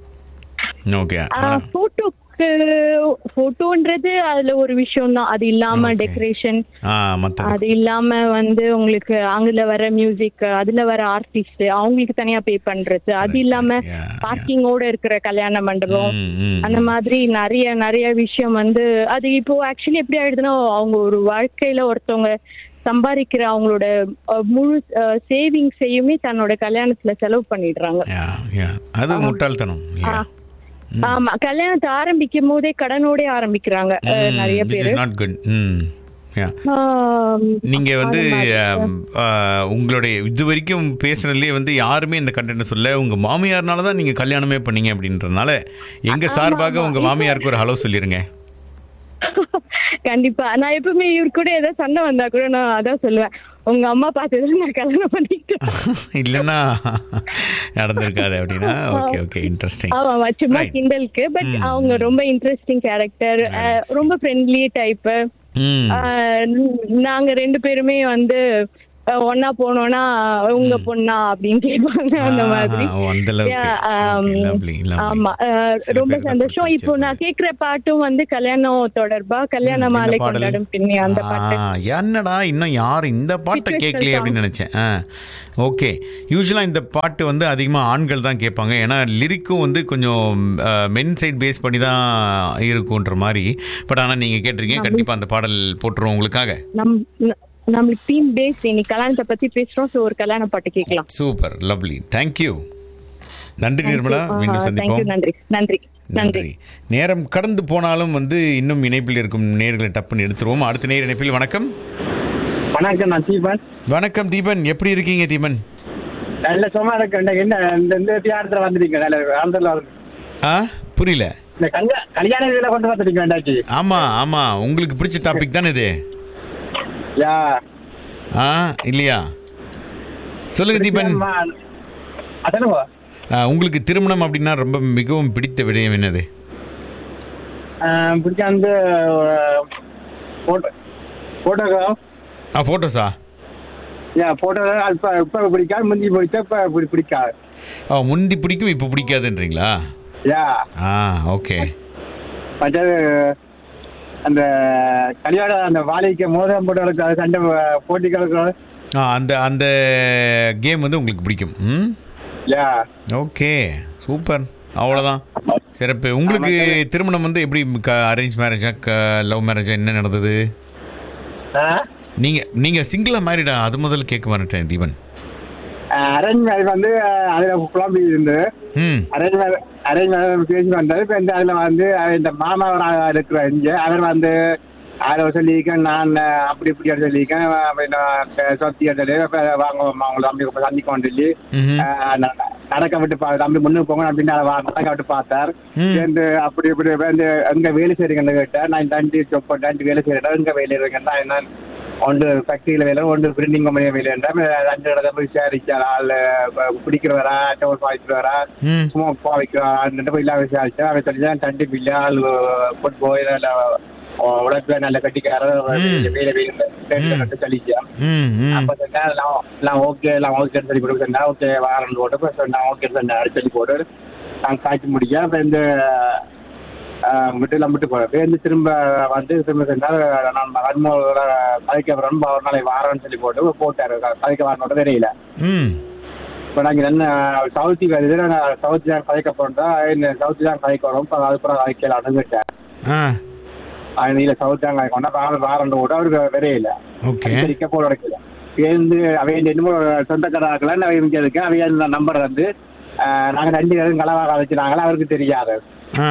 ஓகே போட்டோக்கு போட்டோன்றது அதுல ஒரு விஷயம் தான் அது இல்லாம Okay. டெக்கரேஷன் ஆ மத்த அது இல்லாம வந்து உங்களுக்கு அங்குல வர மியூசிக் அதுல வர ஆர்டிஸ்ட் அவங்களுக்கு தனியா பே பண்றது அது இல்லாம Yeah, yeah. பார்க்கிங்கோட இருக்கிற கல்யாண மண்டபம் ம், ம், அந்த மாதிரி நிறைய நிறைய விஷயம் வந்து அது இப்போ ஆக்சுவலி எப்படி ஆயிடுதுன்னா அவங்க ஒரு வாழ்க்கையில ஒருத்தவங்க சம்பாதிக்கிற அவங்களோட அஹ், முழு சேவிங்ஸையுமே தன்னோட கல்யாணத்துல செலவு பண்ணிடுறாங்க Yeah, yeah. அது முட்டாள்தனம் இல்லையா ஆமா கல்யாணத்தை ஆரம்பிக்கும் போதே கடனோட ஆரம்பிக்கிறாங்க அஹ், நிறைய பேரு நாட் குட் ம் yeah. ஆம், நீங்க வந்து அது மாதிரி. ஆம், ஆ, உங்களுடைய இது வரைக்கும் பேசுறதுலயே வந்து யாருமே இந்த கண்டென்ட் சொல்ல உங்க மாமியார்னால தான் நீங்க கல்யாணமே பண்ணீங்க அப்படின்றதுனால எங்க சார்பாக உங்க மாமியாருக்கு ஒரு ஹலோ சொல்லிருங்க கண்டிப்பா நான் எப்பவுமே இவர் கூட ஏதாவது சண்டை வந்தா கூட நான் அதான் சொல்லுவேன் உங்க அம்மா பார்த்துதான் நான் கல்யாணம் பண்ணிக்கிட்டேன் இல்லைன்னா நடந்திருக்காது அப்படின்னா ஓகே ஓகே இன்ட்ரெஸ்டிங் ஆமா ஆமா சும்மா Right. கிண்டலுக்கு பட் ம். அவங்க ரொம்ப இன்ட்ரெஸ்டிங் கேரக்டர் Right. ரொம்ப ஃப்ரெண்ட்லி டைப் ம் ஆஹ் நாங்க ரெண்டு பேருமே வந்து ஆஹ் ஒண்ணா போனோம்னா உங்க பொண்ணா அப்படின்னு கேட்பாங்க அந்த மாதிரி ஆஹா, ஓ, அந்த அளவுக்கு. Yeah, um, Okay, lovely, lovely. ஆமா ஆஹ் சில ரொம்ப பேர் தான் சந்தோஷம் இப்போ பிடிச்சிருக்கு. நான் கேக்குற பாட்டும் வந்து கல்யாணம் தொடர்பா கல்யாண என்ன மாலை பாடல்? கொண்டாடும் பின்னே அந்த பாட்டு ஆ, என்னடா இன்னும் யாரும் இந்த பாட்டை Situational கேட்கலையே அப்படின்னு song. நினைச்சேன் ஆ ஓகே யூஸ்வலாக இந்த பாட்டு வந்து அதிகமாக ஆண்கள் தான் கேட்பாங்க ஏன்னா லிரிக்கும் வந்து கொஞ்சம் மென் சைட் பேஸ் பண்ணி தான் இருக்குன்ற மாதிரி பட் ஆனால் நீங்கள் கேட்டிருக்கீங்க கண்டிப்பாக அந்த பாடல் போட்டுருவோம் உங்களுக்காக நம் ந- நம்மளுக்கு டீம் பேஸ் இன்னைக்கு கல்யாணத்தை பத்தி பேசுறோம் சோ ஒரு கல்யாண பாட்டு கேட்கலாம் சூப்பர் லவ்லி தேங்க்யூ நன்றி நிர்மலா மீண்டும் தேங்க்யூ சந்திப்போம் நன்றி நன்றி நன்றி நன்றி நேரம் கடந்து போனாலும் வந்து இன்னும் இணைப்பில் இருக்கும் நேர்களை டப்புன்னு எடுத்துருவோம் அடுத்த நேர் இணைப்பில் வணக்கம் வணக்கம் நான் தீபன் வணக்கம் தீபன் எப்படி இருக்கீங்க தீபன் நல்ல சும்மா இருக்கேன் என்ன இந்த இந்த தியானத்துல வந்துட்டீங்க நல்ல ஆந்திரல ஆ புரியல இந்த கங்க கல்யாண இதுல கொண்டு வந்துட்டீங்க வேண்டாச்சு ஆமா ஆமா உங்களுக்கு பிடிச்ச டாபிக் தானே இது யா ஆ இல்லையா சொல்லுங்க தீபன் அதனுவா ஆ, உங்களுக்கு திருமணம் அப்படின்னா ரொம்ப மிகவும் பிடித்த விடயம் என்னது பிடிச்ச வந்து போட்டோ போட்டோகிராஃப் ஆ ஃபோட்டோஸா யா போட்டோ இப்ப இப்ப பிடிக்காது முந்தி பிடிச்சா இப்ப இப்படி பிடிக்காது ஆ முந்தி பிடிக்கும் இப்போ பிடிக்காதுன்றீங்களா யா ஆ ஓகே மற்றது அந்த கல்யாண அந்த வாழைக்கு மோதிரம் போட்டவர்களுக்கு அது சண்டை போட்டிகளுக்கு ஆ அந்த அந்த கேம் வந்து உங்களுக்கு பிடிக்கும் ம் யா ஓகே சூப்பர் அவ்வளோதான் சிறப்பு உங்களுக்கு திருமணம் வந்து எப்படி அரேஞ்ச் மேரேஜா லவ் மேரேஜா என்ன நடந்தது நீங்க நீங்க சிங்கிளா மேரிடா அது முதல்ல கேட்க மாட்டேன் தீபன் அரேஞ்ச் மேரேஜ் வந்து அதுல குழம்பு இருந்து ம் அரேஞ்ச் மேரேஜ் அரேஞ்ச் மேரேஜ் பேசி வந்தது இப்போ இந்த அதில் வந்து இந்த மாமா இருக்கிற இங்கே அவர் வந்து அதை சொல்லியிருக்கேன் நான் அப்படி இப்படி சொல்லியிருக்கேன் அப்படின்னா சொத்தி சொல்லி அப்ப வாங்க அவங்களை தம்பி இப்ப சந்திக்கணும் சொல்லி ம்ஹும். ஆஹ் ந- நடக்க விட்டு பா தம்பி முன்னுக்கு போங்க அப்படின்னு அதை வா- நடக்க விட்டு பார்த்தார் ம். சேர்ந்து அப்படி இப்படி வந்து எங்க வேலை செய்றீங்கன்னு கேட்டேன் நான் தண்டி சொப்ப தண்டி வேலை செய்யறேன் எங்க வேலை இருக்கேன்னா என்ன ஒன்று ஃபேக்டரியில் வேலை ஒன்று பிரிண்டிங் கம்பெனி வேலைன்றா ரெண்டு இடத்துல போய் விசாரிச்சார் ஆள் பிடிக்கிறவரா டோல் வாய்க்கிறவரா ம் சும்மா போய்க்கிறான் போய் இல்லாம விசாரிச்சேன் அவன் சொல்லிதான் தண்டி பில்லு ஆள் போட்டு போய் நல்ல உழைப்புல நல்ல கட்டிக்காரர் ம். வேலை வேலை சொல்லிச்சான் ம் ம் அப்ப சொன்னா எல்லாம் எல்லாம் ஓகே எல்லாம் ஓகேன்னு சொல்லி கொடுக்க சொன்னா ஓகே வாரண்ட் போட்டு இப்ப சொன்னா ஓகே சொன்னா சொல்லி போட்டு நாங்க காய்ச்சி முடிக்க அப்ப இந்த விட்டுலாம் விட்டு போய் வந்து திரும்ப வந்து திரும்ப சொன்னா நான் மகன்மோட கதைக்க வரணும் ஒரு நாளைக்கு வாரம்னு சொல்லி போட்டு போட்டாரு கதைக்க வரணும்னு தெரியல ம் இப்போ நாங்கள் என்ன சவுத்தி வருது நான் சவுத்தி தான் கதைக்க போறோம்டா இந்த சவுத்தி தான் கதைக்க வரோம் இப்போ அதுக்கப்புறம் கதைக்கலாம்னு கேட்டேன் ஆ அது இல்லை சவுத்தி தான் கதைக்கணும் அப்போ வாரண்ட் போட்டு அவருக்கு வரையில ஓகே அடிக்க போல கிடைக்கல சேர்ந்து அவைய என்னமோ சொந்தக்காரர்களான்னு அவை இங்கே இருக்கு அவைய இந்த நம்பர் வந்து ஆஹ், நாங்க ரெண்டு பேரும் கலவாக வச்சுனாங்களா அவருக்கு தெரியாது ஆ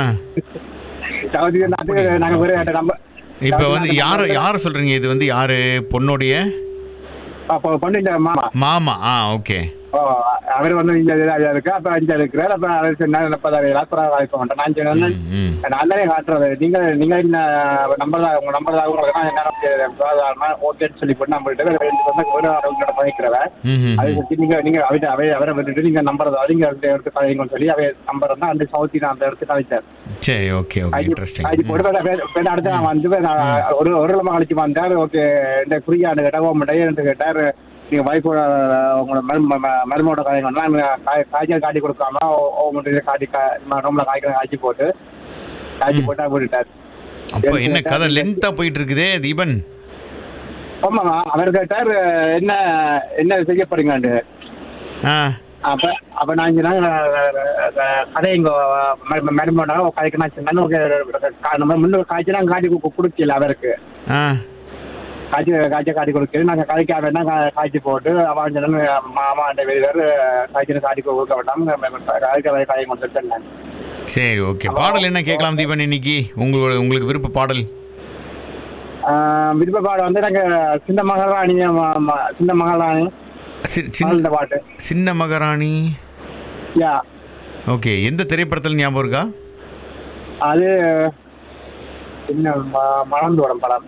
சவுதி நாட்டுக்கு நாங்க ஒரு நம்பர் இப்போ வந்து யார் யார் சொல்றீங்க இது வந்து யாரு பொண்ணுடைய பொண்ணு மாமா மாமா ஆ ஓகே ஓ, அவர் வந்து இங்க இதாக இருக்கு அப்ப இங்க இருக்கிறார் அப்ப அவர் சொன்னார் முப்பதாயிரம் அப்புறம் வாய்ப்பு மாட்டேன் நான் சொன்னேன் ம், ம் நான் தானே காட்டுறது நீங்க நீங்க என்ன நம்பர் தான் உங்க நம்பர் தான் உங்களுக்கு நான் என்ன ஓகேன்னு சொல்லி போட்டு நம்மள்ட்ட ரெண்டு பசங்க ஒரு அவங்களோட பயிக்கிறவன் ம் அதை பத்தி நீங்க நீங்க அவரை அவரை அவரை விட்டுட்டு நீங்க நம்பர் தான் நீங்க அந்த எடுத்து கலைங்கன்னு சொல்லி அவ நம்பர் தான் அந்த சவுத்தி நான் அந்த எடுத்து கலைச்சார் சரி ஓகே ஓகே அது இன்ட்ரெஸ்டிங் போட்டு பேர் அடுத்து நான் வந்து நான் ஒரு ஒரு லட்சம் கழிச்சு வந்தார் ஓகே இந்த குறியாண்டு கேட்டார் ஓ டையர் கேட்டார் நீங்க வைஃபோட உங்களோட மரும ம- மருமோட காய்கறா காய்ச்சல் காட்டி கொடுக்காம ஓ- ஓ மட்டும் இதை காட்டி ரூம்ல காய்க்கிற காய்ச்சி போட்டு காய்ச்சி போட்டா போட்டுட்டார் அப்போ என்ன கதை லென்த்தா போயிட்டு இருக்குதே தீபன் ஆமாங்க அவர் கேட்டார் என்ன என்ன செய்ய போறீங்கன்னு ஆ அப்ப அப்ப நான் சொன்னா கதை இங்க மருமோட கதைக்கு நான் சொன்னா நம்ம முன்னூறு காய்ச்சி நான் காய்ச்சி கு- கொடுக்கல அவருக்கு ஆ காய்ச்சி காய்ச்சி காட்டி கொடுக்கல நாங்க கதைக்காக வேணா கா- காய்ச்சி போட்டு அவன் சொன்னாங்க மாமா அந்த வெளியார் காய்ச்சி காட்டி கொடுக்க வேண்டாம் கதைக்க காய் கொடுத்துட்டு நான் சரி ஓகே பாடல் என்ன கேட்கலாம் தீபன் இன்னைக்கு உங்களோட உங்களுக்கு விருப்ப பாடல் விருப்ப பாடு வந்து நாங்க சின்ன மகாராணி ம- ம- சின்ன மகாராணி சி- சின்ன வாழ்ந்த பாட்டு சின்ன மகாராணி யா ஓகே எந்த திரைப்படத்தில் ஞாபகம் இருக்கா அது சின்ன ம- மணந்தோடம் படம்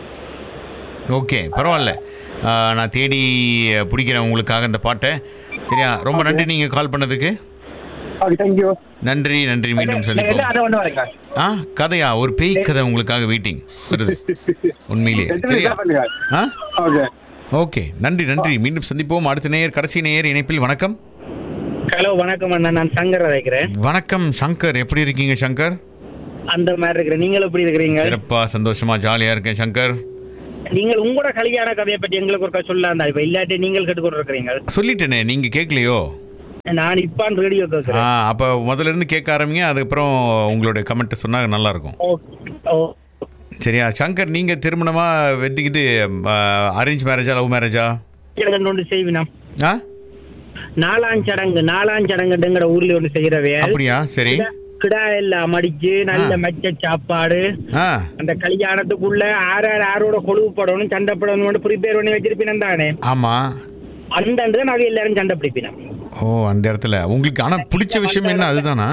ஓகே பரவாயில்ல ஆ, நான் தேடி பிடிக்கிறேன் உங்களுக்காக இந்த பாட்டை சரியா ரொம்ப நன்றி நீங்கள் கால் பண்ணதுக்கு ஓகே தேங்க்யூ நன்றி நன்றி மீண்டும் சந்திப்போம் அதை ஒன்று வரேங்க ஆ கதையா ஒரு பேய் கதை உங்களுக்காக வெயிட்டிங் வருது உண்மையிலேயே சரியா பண்ணுங்க ஆ ஓகே ஓகே நன்றி நன்றி மீண்டும் சந்திப்போம் அடுத்த நேயர் கடைசி நேயர் இணைப்பில் வணக்கம் ஹலோ வணக்கம் அண்ணா நான் சங்கர் அழைக்கிறேன் வணக்கம் சங்கர் எப்படி இருக்கீங்க சங்கர் அந்த மாதிரி இருக்கிறேன் நீங்கள் எப்படி இருக்கிறீங்க சிறப்பா சந்தோஷமா ஜாலியா இருக்கேன் சங்கர் நீங்கள் உங்களோட கல்யாண கதையை பற்றி எங்களுக்கு ஒரு சொல்லலாம் இப்ப இல்லாட்டி நீங்கள் கேட்டுக்கொண்டு இருக்கிறீங்க சொல்லிட்டேனே நீங்க கேட்கலையோ நான் இப்ப ரேடியோ ஆ கேட்கிறேன் அப்ப முதல்ல இருந்து கேட்க ஆரம்பிங்க அதுக்கப்புறம் உங்களுடைய கமெண்ட் சொன்னா நல்லா இருக்கும் ஓ ஓ சரியா சங்கர் நீங்க திருமணமா வெட்டி இது அரேஞ்ச் மேரேஜா லவ் மேரேஜா சடங்கு ஒன்று செய்வினம் ஆ நாலாம் சடங்கு நாலாம் சடங்குங்கிற ஊர்ல ஒன்று செய்யறவே அப்படியா சரி கிடா எல்லாம் மடிச்சு நல்ல ஆ. மெச்ச சாப்பாடு ஆ அந்த கல்யாணத்துக்குள்ள ஆறு ஆறு ஆரோட கொழுவு படணும் சண்டை படணும் ப்ரிப்பேர் பண்ணி வச்சிருப்பினம் தானே ஆமா அந்த இடத்துல நாங்க எல்லாரும் சண்டை பிடிப்பினோம் ஓ அந்த இடத்துல உங்களுக்கு ஆனா பிடிச்ச விஷயம் என்ன அதுதானா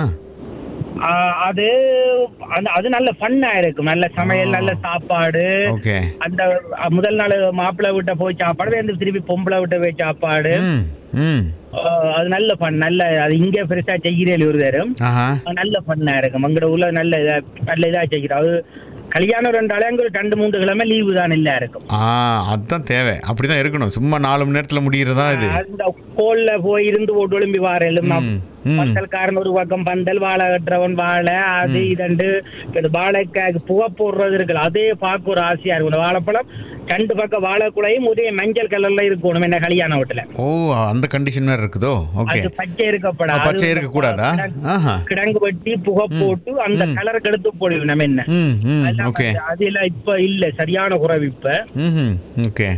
ஆ, அது அந்த- அது நல்ல ஃபன்னா இருக்கும் நல்ல சமையல் நல்ல சாப்பாடு ஓகே அந்த அ, முதல் நாள் மாப்பிள்ளை விட்ட போய் சாப்பாடு வேந்து திருப்பி பொம்பளை விட்ட போய் சாப்பாடு ம் ம் ஆ, அது நல்ல ஃபன் நல்ல அது இங்க பெருசா செய்கிறேன் ஒரு தரும் ஆஹா நல்ல ஃபன்னா இருக்கும் அங்கட ஊர்ல நல்ல இதா நல்ல இதா செய்கிறோம் அது கல்யாணம் ரெண்டாலே அங்க ஒரு ரெண்டு மூன்று கிழமை லீவு தான் இல்ல இருக்கும் ஆ அதுதான் தேவை அப்படிதான் இருக்கணும் சும்மா நாலு மணி நேரத்துல முடியறதா இது அந்த கோல்ல போய் இருந்து போட்டு ஒளிம்பி வாரலும் ம், ம். பந்தல்காரன் ஒரு பக்கம் பந்தல் வாழை கட்டுறவன் வாழை அது இதண்டு இந்த வாழைக்காய்க்கு புகை போடுறது இருக்குல்ல அதே பார்க்க ஒரு ஆசையா இருக்கும் இந்த வாழைப்பழம் ரெண்டு பக்கம் வாழைக்குலையும் ஒரே மஞ்சள் கலர்ல இருக்கணும் என்ன கல்யாண வீட்டுல ஓ அந்த கண்டிஷன் வேற இருக்குதோ ஓகே அது பச்சை இருக்கப்படாது பச்சை இருக்க கூடாதா ஆஹா கிடங்கு வெட்டி புகை போட்டு அந்த ம். கலர் கெடுத்து போடுவோம் நம்ம என்ன ம் ம் அதெல்லாம் ஓகே வந்து அது எல்லாம் இப்ப இல்ல சரியான குறைவு இப்ப ம் ஓகே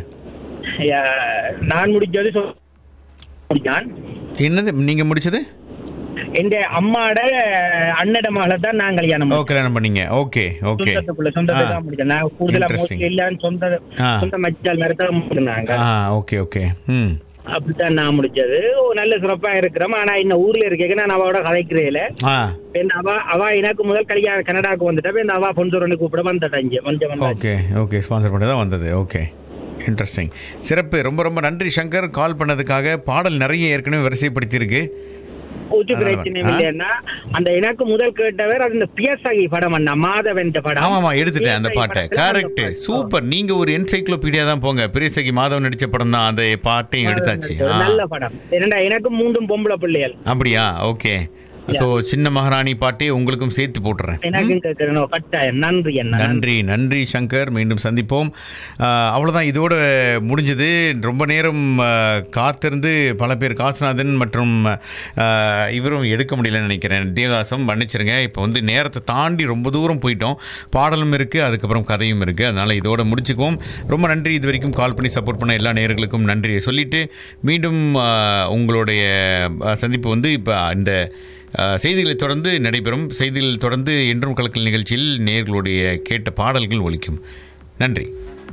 அஹ், நான் முடிஞ்சது சொ- முடிச்சான் என்னது நீங்க முடிச்சது எந்த அம்மாட அண்ணட மகளை தான் நான் கல்யாணம் ஓ முடிச்சேன். கல்யாணம் பண்ணீங்க ஓகே ஓகே சொந்தத்துக்குள்ள சொந்தத்தை தான் முடிச்சேன் நான் கூடுதலா Interesting. மோஸ்ட்லி எல்லாம் சொந்த ஆ. சொந்த மச்சால் மாதிரி தான் முடிச்சிருந்தாங்க ஆ ஓகே ஓகே ம் அப்படித்தான் நான் முடிச்சது ஓ, நல்ல சிறப்பா இருக்கிறோம் ஆனா இன்னும் ஊர்ல இருக்கேன் நான் அவளோட கதைக்கிறேல ஆ அவ அவ எனக்கு முதல் கல்யாணம் கனடாக்கு வந்துட்டா இந்த அவ பொன்சூரனு கூப்பிட வந்துட்டா இங்க வந்து வந்தா ஓகே ஓகே ஸ்பான்சர் பண்ணி தான் வந்தது ஓகே இன்ட்ரெஸ்டிங் சிறப்பு ரொம்ப ரொம்ப நன்றி சங்கர் கால் பண்ணதுக்காக பாடல் நிறைய ஏற்கனவே வரிசைப்படுத்தியிருக்கு ஒரு பிரச்சனை ஆ? இல்லைன்னா அந்த எனக்கு முதல் கேட்டவர் அது இந்த பியசாகி படம் அண்ணா மாதவன் படம் ஆமாமா எடுத்துட்டேன் அந்த பியசாகி பாட்டை படத்துல அந்த கரெக்ட் பாட்டு. சூப்பர் நீங்க ஒரு என்சைக்ளோபீடியா தான் போங்க பெரியசகி மாதவன் நடிச்ச படம் தான் அந்த பாட்டையும் எடுத்தாச்சு ஆ. நல்ல படம் என்னடா எனக்கு மூன்றும் பொம்பளை பிள்ளைகள் அப்படியா ஓகே ஸோ சின்ன மகாராணி பாட்டே உங்களுக்கும் சேர்த்து போட்டுறேன் எனக்கும் கேட்கணும் கட்டாயம் நன்றி என்ன நன்றி நன்றி சங்கர் மீண்டும் சந்திப்போம் ஆஹ், அவ்வளவுதான் இதோட முடிஞ்சது ரொம்ப நேரம் ஆஹ், காத்திருந்து பல பேர் காசுநாதன் மற்றும் ஆஹ், இவரும் எடுக்க முடியலன்னு நினைக்கிறேன் தேவதாசம் மன்னிச்சிருங்க இப்போ வந்து நேரத்தை தாண்டி ரொம்ப தூரம் போயிட்டோம் பாடலும் இருக்குது அதுக்கப்புறம் கதையும் இருக்குது அதனால் இதோட முடிச்சுக்குவோம் ரொம்ப நன்றி இது வரைக்கும் கால் பண்ணி சப்போர்ட் பண்ண எல்லா நேயர்களுக்கும் நன்றியை சொல்லிட்டு மீண்டும் ஆஹ், உங்களுடைய ஆஹ், சந்திப்பு வந்து இப்போ இந்த ஆஹ், செய்திகளை தொடர்ந்து நடைபெறும் செய்திகள் தொடர்ந்து என்றும் கலக்கல் நிகழ்ச்சியில் நேயர்களுடைய கேட்ட பாடல்கள் ஒலிக்கும் நன்றி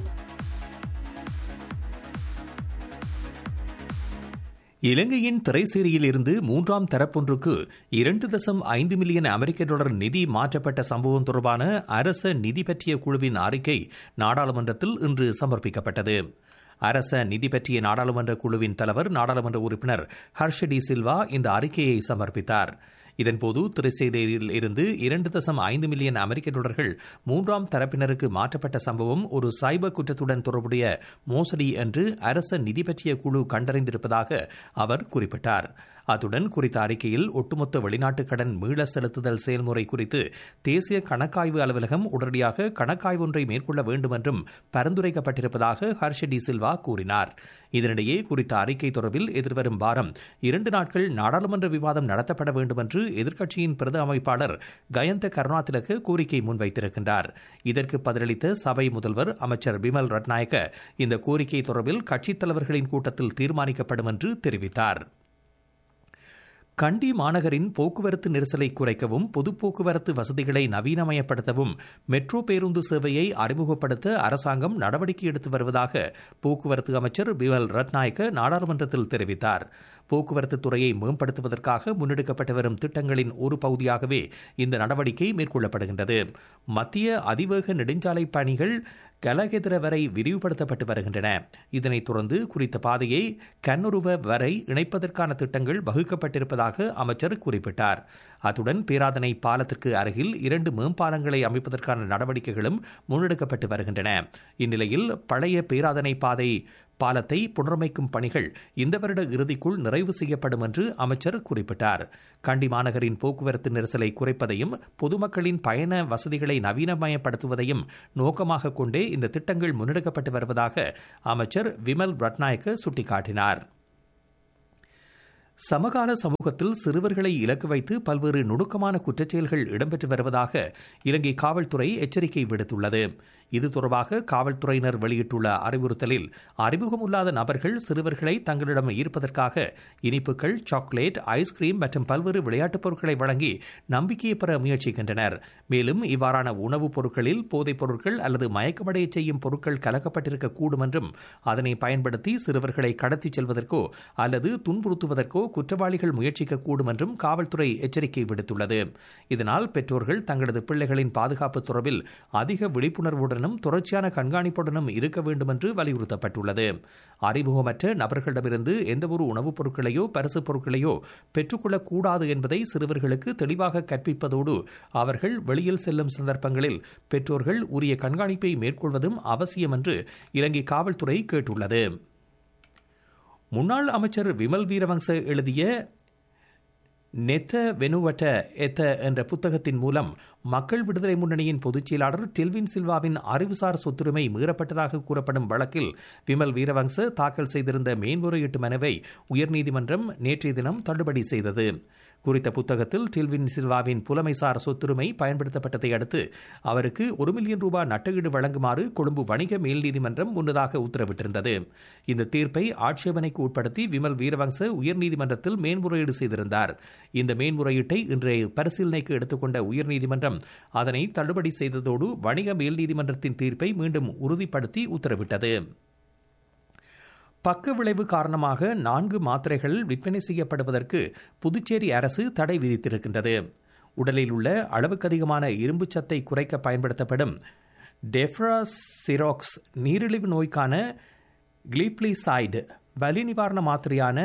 இலங்கையின் திரைசேரியில் இருந்து மூன்றாம் தரப்பொன்றுக்கு இரண்டு தசம் ஐந்து மில்லியன் அமெரிக்க டாலர் நிதி மாற்றப்பட்ட சம்பவம் தொடர்பான அரச நிதி பற்றிய குழுவின் அறிக்கை நாடாளுமன்றத்தில் இன்று சமர்ப்பிக்கப்பட்டது அரச நிதி பற்றிய நாடாளுமன்ற குழுவின் தலைவர் நாடாளுமன்ற உறுப்பினர் ஹர்ஷடி சில்வா இந்த அறிக்கையை சமர்ப்பித்தார் இதன்போது திரைசேரியில் இருந்து இரண்டு தசம் ஐந்து மில்லியன் அமெரிக்க டாலர்கள் மூன்றாம் தரப்பினருக்கு மாற்றப்பட்ட சம்பவம் ஒரு சைபர் குற்றத்துடன் தொடர்புடைய மோசடி என்று அரச நிதி பற்றிய குழு கண்டறிந்திருப்பதாக அவர் குறிப்பிட்டார் அத்துடன் குறித்த அறிக்கையில் ஒட்டுமொத்த வெளிநாட்டு கடன் மீள செலுத்துதல் செயல்முறை குறித்து தேசிய கணக்காய்வு அலுவலகம் உடனடியாக கணக்காய்வு ஒன்றை மேற்கொள்ள வேண்டும் என்றும் பரிந்துரைக்கப்பட்டிருப்பதாக ஹர்ஷ டி சில்வா கூறினார் இதனிடையே குறித்த அறிக்கை தொடர்பில் எதிர்வரும் வாரம் இரண்டு நாட்கள் நாடாளுமன்ற விவாதம் நடத்தப்பட வேண்டும் என்று எதிர்க்கட்சியின் பிரத அமைப்பாளர் கயந்த கருணாதிலக கோரிக்கை முன்வைத்திருக்கின்றார் இதற்கு பதிலளித்த சபை முதல்வர் அமைச்சர் பிமல் ரட்நாயக்க இந்த கோரிக்கை தொடர்பில் கட்சித் தலைவர்களின் கூட்டத்தில் தீர்மானிக்கப்படும் என்று தெரிவித்தார் கண்டி மாநகரின் போக்குவரத்து நெரிசலை குறைக்கவும் பொது போக்குவரத்து வசதிகளை நவீனமயப்படுத்தவும் மெட்ரோ பேருந்து சேவையை அறிமுகப்படுத்த அரசாங்கம் நடவடிக்கை எடுத்து வருவதாக போக்குவரத்து அமைச்சர் பிமல் ரட்நாயக்க நாடாளுமன்றத்தில் தெரிவித்தார் போக்குவரத்து துறையை மேம்படுத்துவதற்காக முன்னெடுக்கப்பட்டு வரும் திட்டங்களின் ஒரு பகுதியாகவே இந்த நடவடிக்கை மேற்கொள்ளப்படுகின்றது மத்திய அதிவேக நெடுஞ்சாலை பணிகள் கலகெதிர வரை விரிவுபடுத்தப்பட்டு வருகின்றன இதனைத் தொடர்ந்து குறித்த பாதையை கண்ணுருவ வரை இணைப்பதற்கான திட்டங்கள் வகுக்கப்பட்டிருப்பதாக அமைச்சர் குறிப்பிட்டார் அத்துடன் பேராதனை பாலத்திற்கு அருகில் இரண்டு மேம்பாலங்களை அமைப்பதற்கான நடவடிக்கைகளும் முன்னெடுக்கப்பட்டு வருகின்றன இந்நிலையில் பழைய பேராதனை பாதை பாலத்தை புனரமைக்கும் பணிகள் இந்த வருட இறுதிக்குள் நிறைவு செய்யப்படும் என்று அமைச்சர் குறிப்பிட்டார் கண்டி மாநகரின் போக்குவரத்து நெரிசலை குறைப்பதையும் பொதுமக்களின் பயண வசதிகளை நவீனமயப்படுத்துவதையும் நோக்கமாக கொண்டே இந்த திட்டங்கள் முன்னெடுக்கப்பட்டு வருவதாக அமைச்சர் விமல் ரட்நாயக்க சுட்டிக்காட்டினார் சமகால சமூகத்தில் சிறுவர்களை இலக்கு வைத்து பல்வேறு நுணுக்கமான குற்றச்செயல்கள் இடம்பெற்று வருவதாக இலங்கை காவல்துறை எச்சரிக்கை விடுத்துள்ளது இது தொடர்பாக காவல்துறையினர் வெளியிட்டுள்ள அறிவுறுத்தலில் அறிமுகமில்லாத நபர்கள் சிறுவர்களை தங்களிடம் ஈர்ப்பதற்காக இனிப்புகள் சாக்லேட் ஐஸ்கிரீம் மற்றும் பல்வேறு விளையாட்டுப் பொருட்களை வழங்கி நம்பிக்கையை பெற முயற்சிக்கின்றனர் மேலும் இவ்வாறான உணவுப் பொருட்களில் போதைப் பொருட்கள் அல்லது மயக்கமடைய செய்யும் பொருட்கள் கலக்கப்பட்டிருக்க கூடும் என்றும் அதனை பயன்படுத்தி சிறுவர்களை கடத்திச் செல்வதற்கோ அல்லது துன்புறுத்துவதற்கோ குற்றவாளிகள் முயற்சிக்கக்கூடும் என்றும் காவல்துறை எச்சரிக்கை விடுத்துள்ளது இதனால் பெற்றோர்கள் தங்களது பிள்ளைகளின் பாதுகாப்பு தொடர்பில் அதிக விழிப்புணர்வுடனும் தொடர்ச்சியான கண்காணிப்புடனும் இருக்க வேண்டும் என்று வலியுறுத்தப்பட்டுள்ளது அறிமுகமற்ற நபர்களிடமிருந்து எந்தவொரு உணவுப் பொருட்களையோ பரிசு பொருட்களையோ பெற்றுக்கொள்ளக்கூடாது என்பதை சிறுவர்களுக்கு தெளிவாக கற்பிப்பதோடு அவர்கள் வெளியில் செல்லும் சந்தர்ப்பங்களில் பெற்றோர்கள் உரிய கண்காணிப்பை மேற்கொள்வதும் அவசியம் என்று இலங்கை காவல்துறை கேட்டுள்ளது முன்னாள் அமைச்சர் விமல் வீரவங்ச எழுதிய நெத்த வெனுவட்ட எத்த என்ற புத்தகத்தின் மூலம் மக்கள் விடுதலை முன்னணியின் பொதுச் செயலாளர் டெல்வின் சில்வாவின் அறிவுசார் சொத்துரிமை மீறப்பட்டதாக கூறப்படும் வழக்கில் விமல் வீரவங்ச தாக்கல் செய்திருந்த மேன்முறையீட்டு மனுவை உயர்நீதிமன்றம் நேற்றைய தினம் தள்ளுபடி செய்தது குறித்த புத்தகத்தில் டில்வின் சில்வாவின் புலமைசார் சொத்துரிமை பயன்படுத்தப்பட்டதை அடுத்து அவருக்கு ஒரு மில்லியன் ரூபாய் நட்டஈடு வழங்குமாறு கொழும்பு வணிக மேல் நீதிமன்றம் முன்னதாக உத்தரவிட்டிருந்தது இந்த தீர்ப்பை ஆட்சேபனைக்கு உட்படுத்தி விமல் வீரவங்ச உயர்நீதிமன்றத்தில் மேன்முறையீடு செய்திருந்தார் இந்த மேன்முறையீட்டை இன்றைய பரிசீலனைக்கு எடுத்துக்கொண்ட உயர்நீதிமன்றம் அதனை தள்ளுபடி செய்ததோடு வணிக மேல் நீதிமன்றத்தின் தீர்ப்பை மீண்டும் உறுதிப்படுத்தி உத்தரவிட்டது பக்க விளைவு காரணமாக நான்கு மாத்திரைகள் விற்பனை செய்யப்படுவதற்கு புதுச்சேரி அரசு தடை விதித்திருக்கின்றது உடலில் உள்ள அளவுக்கு அதிகமான இரும்பு சத்தை குறைக்க பயன்படுத்தப்படும் டெஃப்ராசிரோக்ஸ் நீரிழிவு நோய்க்கான கிளிப்ளிசைடு வலி நிவாரண மாத்திரையான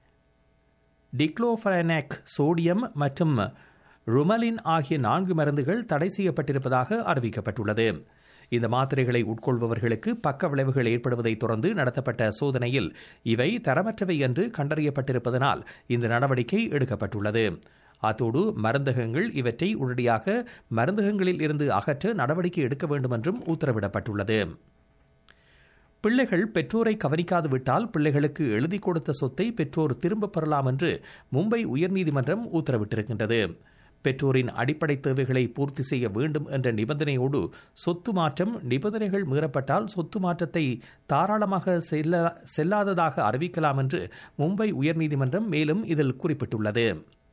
டிக்ளோஃபரனேக் சோடியம் மற்றும் ருமலின் ஆகிய நான்கு மருந்துகள் தடை செய்யப்பட்டிருப்பதாக அறிவிக்கப்பட்டுள்ளது இந்த மாத்திரைகளை உட்கொள்பவர்களுக்கு பக்க விளைவுகள் ஏற்படுவதை தொடர்ந்து நடத்தப்பட்ட சோதனையில் இவை தரமற்றவை என்று கண்டறியப்பட்டிருப்பதனால் இந்த நடவடிக்கை எடுக்கப்பட்டுள்ளது அத்தோடு மருந்தகங்கள் இவற்றை உடனடியாக மருந்தகங்களில் இருந்து அகற்ற நடவடிக்கை எடுக்க வேண்டும் என்றும் உத்தரவிடப்பட்டுள்ளது பிள்ளைகள் பெற்றோரை கவனிக்காது விட்டால் பிள்ளைகளுக்கு எழுதி கொடுத்த சொத்தை பெற்றோர் திரும்பப் பெறலாம் என்று மும்பை உயர்நீதிமன்றம் உத்தரவிட்டிருக்கின்றது பெற்றோரின் அடிப்படை தேவைகளை பூர்த்தி செய்ய வேண்டும் என்ற நிபந்தனையோடு சொத்து மாற்றம் நிபந்தனைகள் மீறப்பட்டால் சொத்து மாற்றத்தை தாராளமாக செல்ல செல்லாததாக அறிவிக்கலாம் என்று மும்பை உயர்நீதிமன்றம் மேலும் இதில் குறிப்பிட்டுள்ளது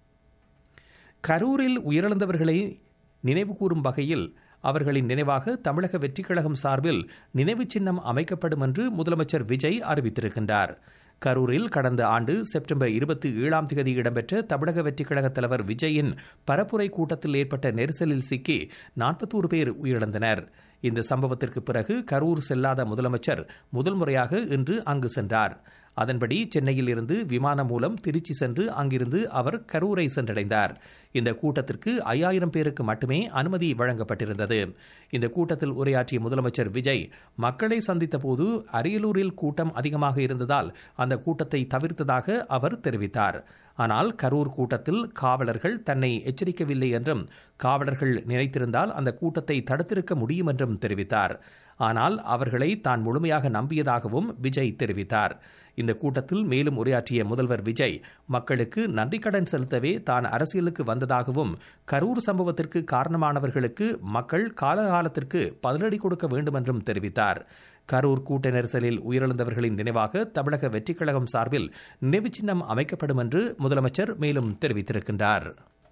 கரூரில் உயிரிழந்தவர்களை நினைவுகூரும் வகையில் அவர்களின் நினைவாக தமிழக வெற்றிக் கழகம் சார்பில் நினைவு சின்னம் அமைக்கப்படும் என்று முதலமைச்சர் விஜய் அறிவித்திருக்கின்றார் கரூரில் கடந்த ஆண்டு செப்டம்பர் இருபத்தி ஏழாம் தேதி இடம்பெற்ற தமிழக வெற்றிக் கழக தலைவர் விஜயின் பரப்புரை கூட்டத்தில் ஏற்பட்ட நெரிசலில் சிக்கி நாற்பத்தோரு பேர் உயிரிழந்தனர் இந்த சம்பவத்திற்கு பிறகு கரூர் செல்லாத முதலமைச்சர் முதல் முறையாக இன்று அங்கு சென்றார் அதன்படி சென்னையில் இருந்து விமானம் மூலம் திருச்சி சென்று அங்கிருந்து அவர் கரூரை சென்றடைந்தார் இந்த கூட்டத்திற்கு ஐயாயிரம் பேருக்கு மட்டுமே அனுமதி வழங்கப்பட்டிருந்தது இந்த கூட்டத்தில் உரையாற்றிய முதலமைச்சர் விஜய் மக்களை சந்தித்த போது அரியலூரில் கூட்டம் அதிகமாக இருந்ததால் அந்த கூட்டத்தை தவிர்த்ததாக அவர் தெரிவித்தார் ஆனால் கரூர் கூட்டத்தில் காவலர்கள் தன்னை எச்சரிக்கவில்லை என்றும் காவலர்கள் நினைத்திருந்தால் அந்த கூட்டத்தை தடுத்திருக்க முடியும் என்றும் தெரிவித்தார் ஆனால் அவர்களை தான் முழுமையாக நம்பியதாகவும் விஜய் தெரிவித்தார் இந்த கூட்டத்தில் மேலும் உரையாற்றிய முதல்வர் விஜய் மக்களுக்கு நன்றி கடன் செலுத்தவே தான் அரசியலுக்கு வந்ததாகவும் கரூர் சம்பவத்திற்கு காரணமானவர்களுக்கு மக்கள் காலகாலத்திற்கு பதிலடி கொடுக்க வேண்டும் என்றும் தெரிவித்தார் கரூர் கூட்ட நெரிசலில் உயிரிழந்தவர்களின் நினைவாக தமிழக வெற்றிக் கழகம் சார்பில் நினைவு சின்னம் அமைக்கப்படும் என்று முதலமைச்சர் மேலும் தெரிவித்திருக்கின்றார்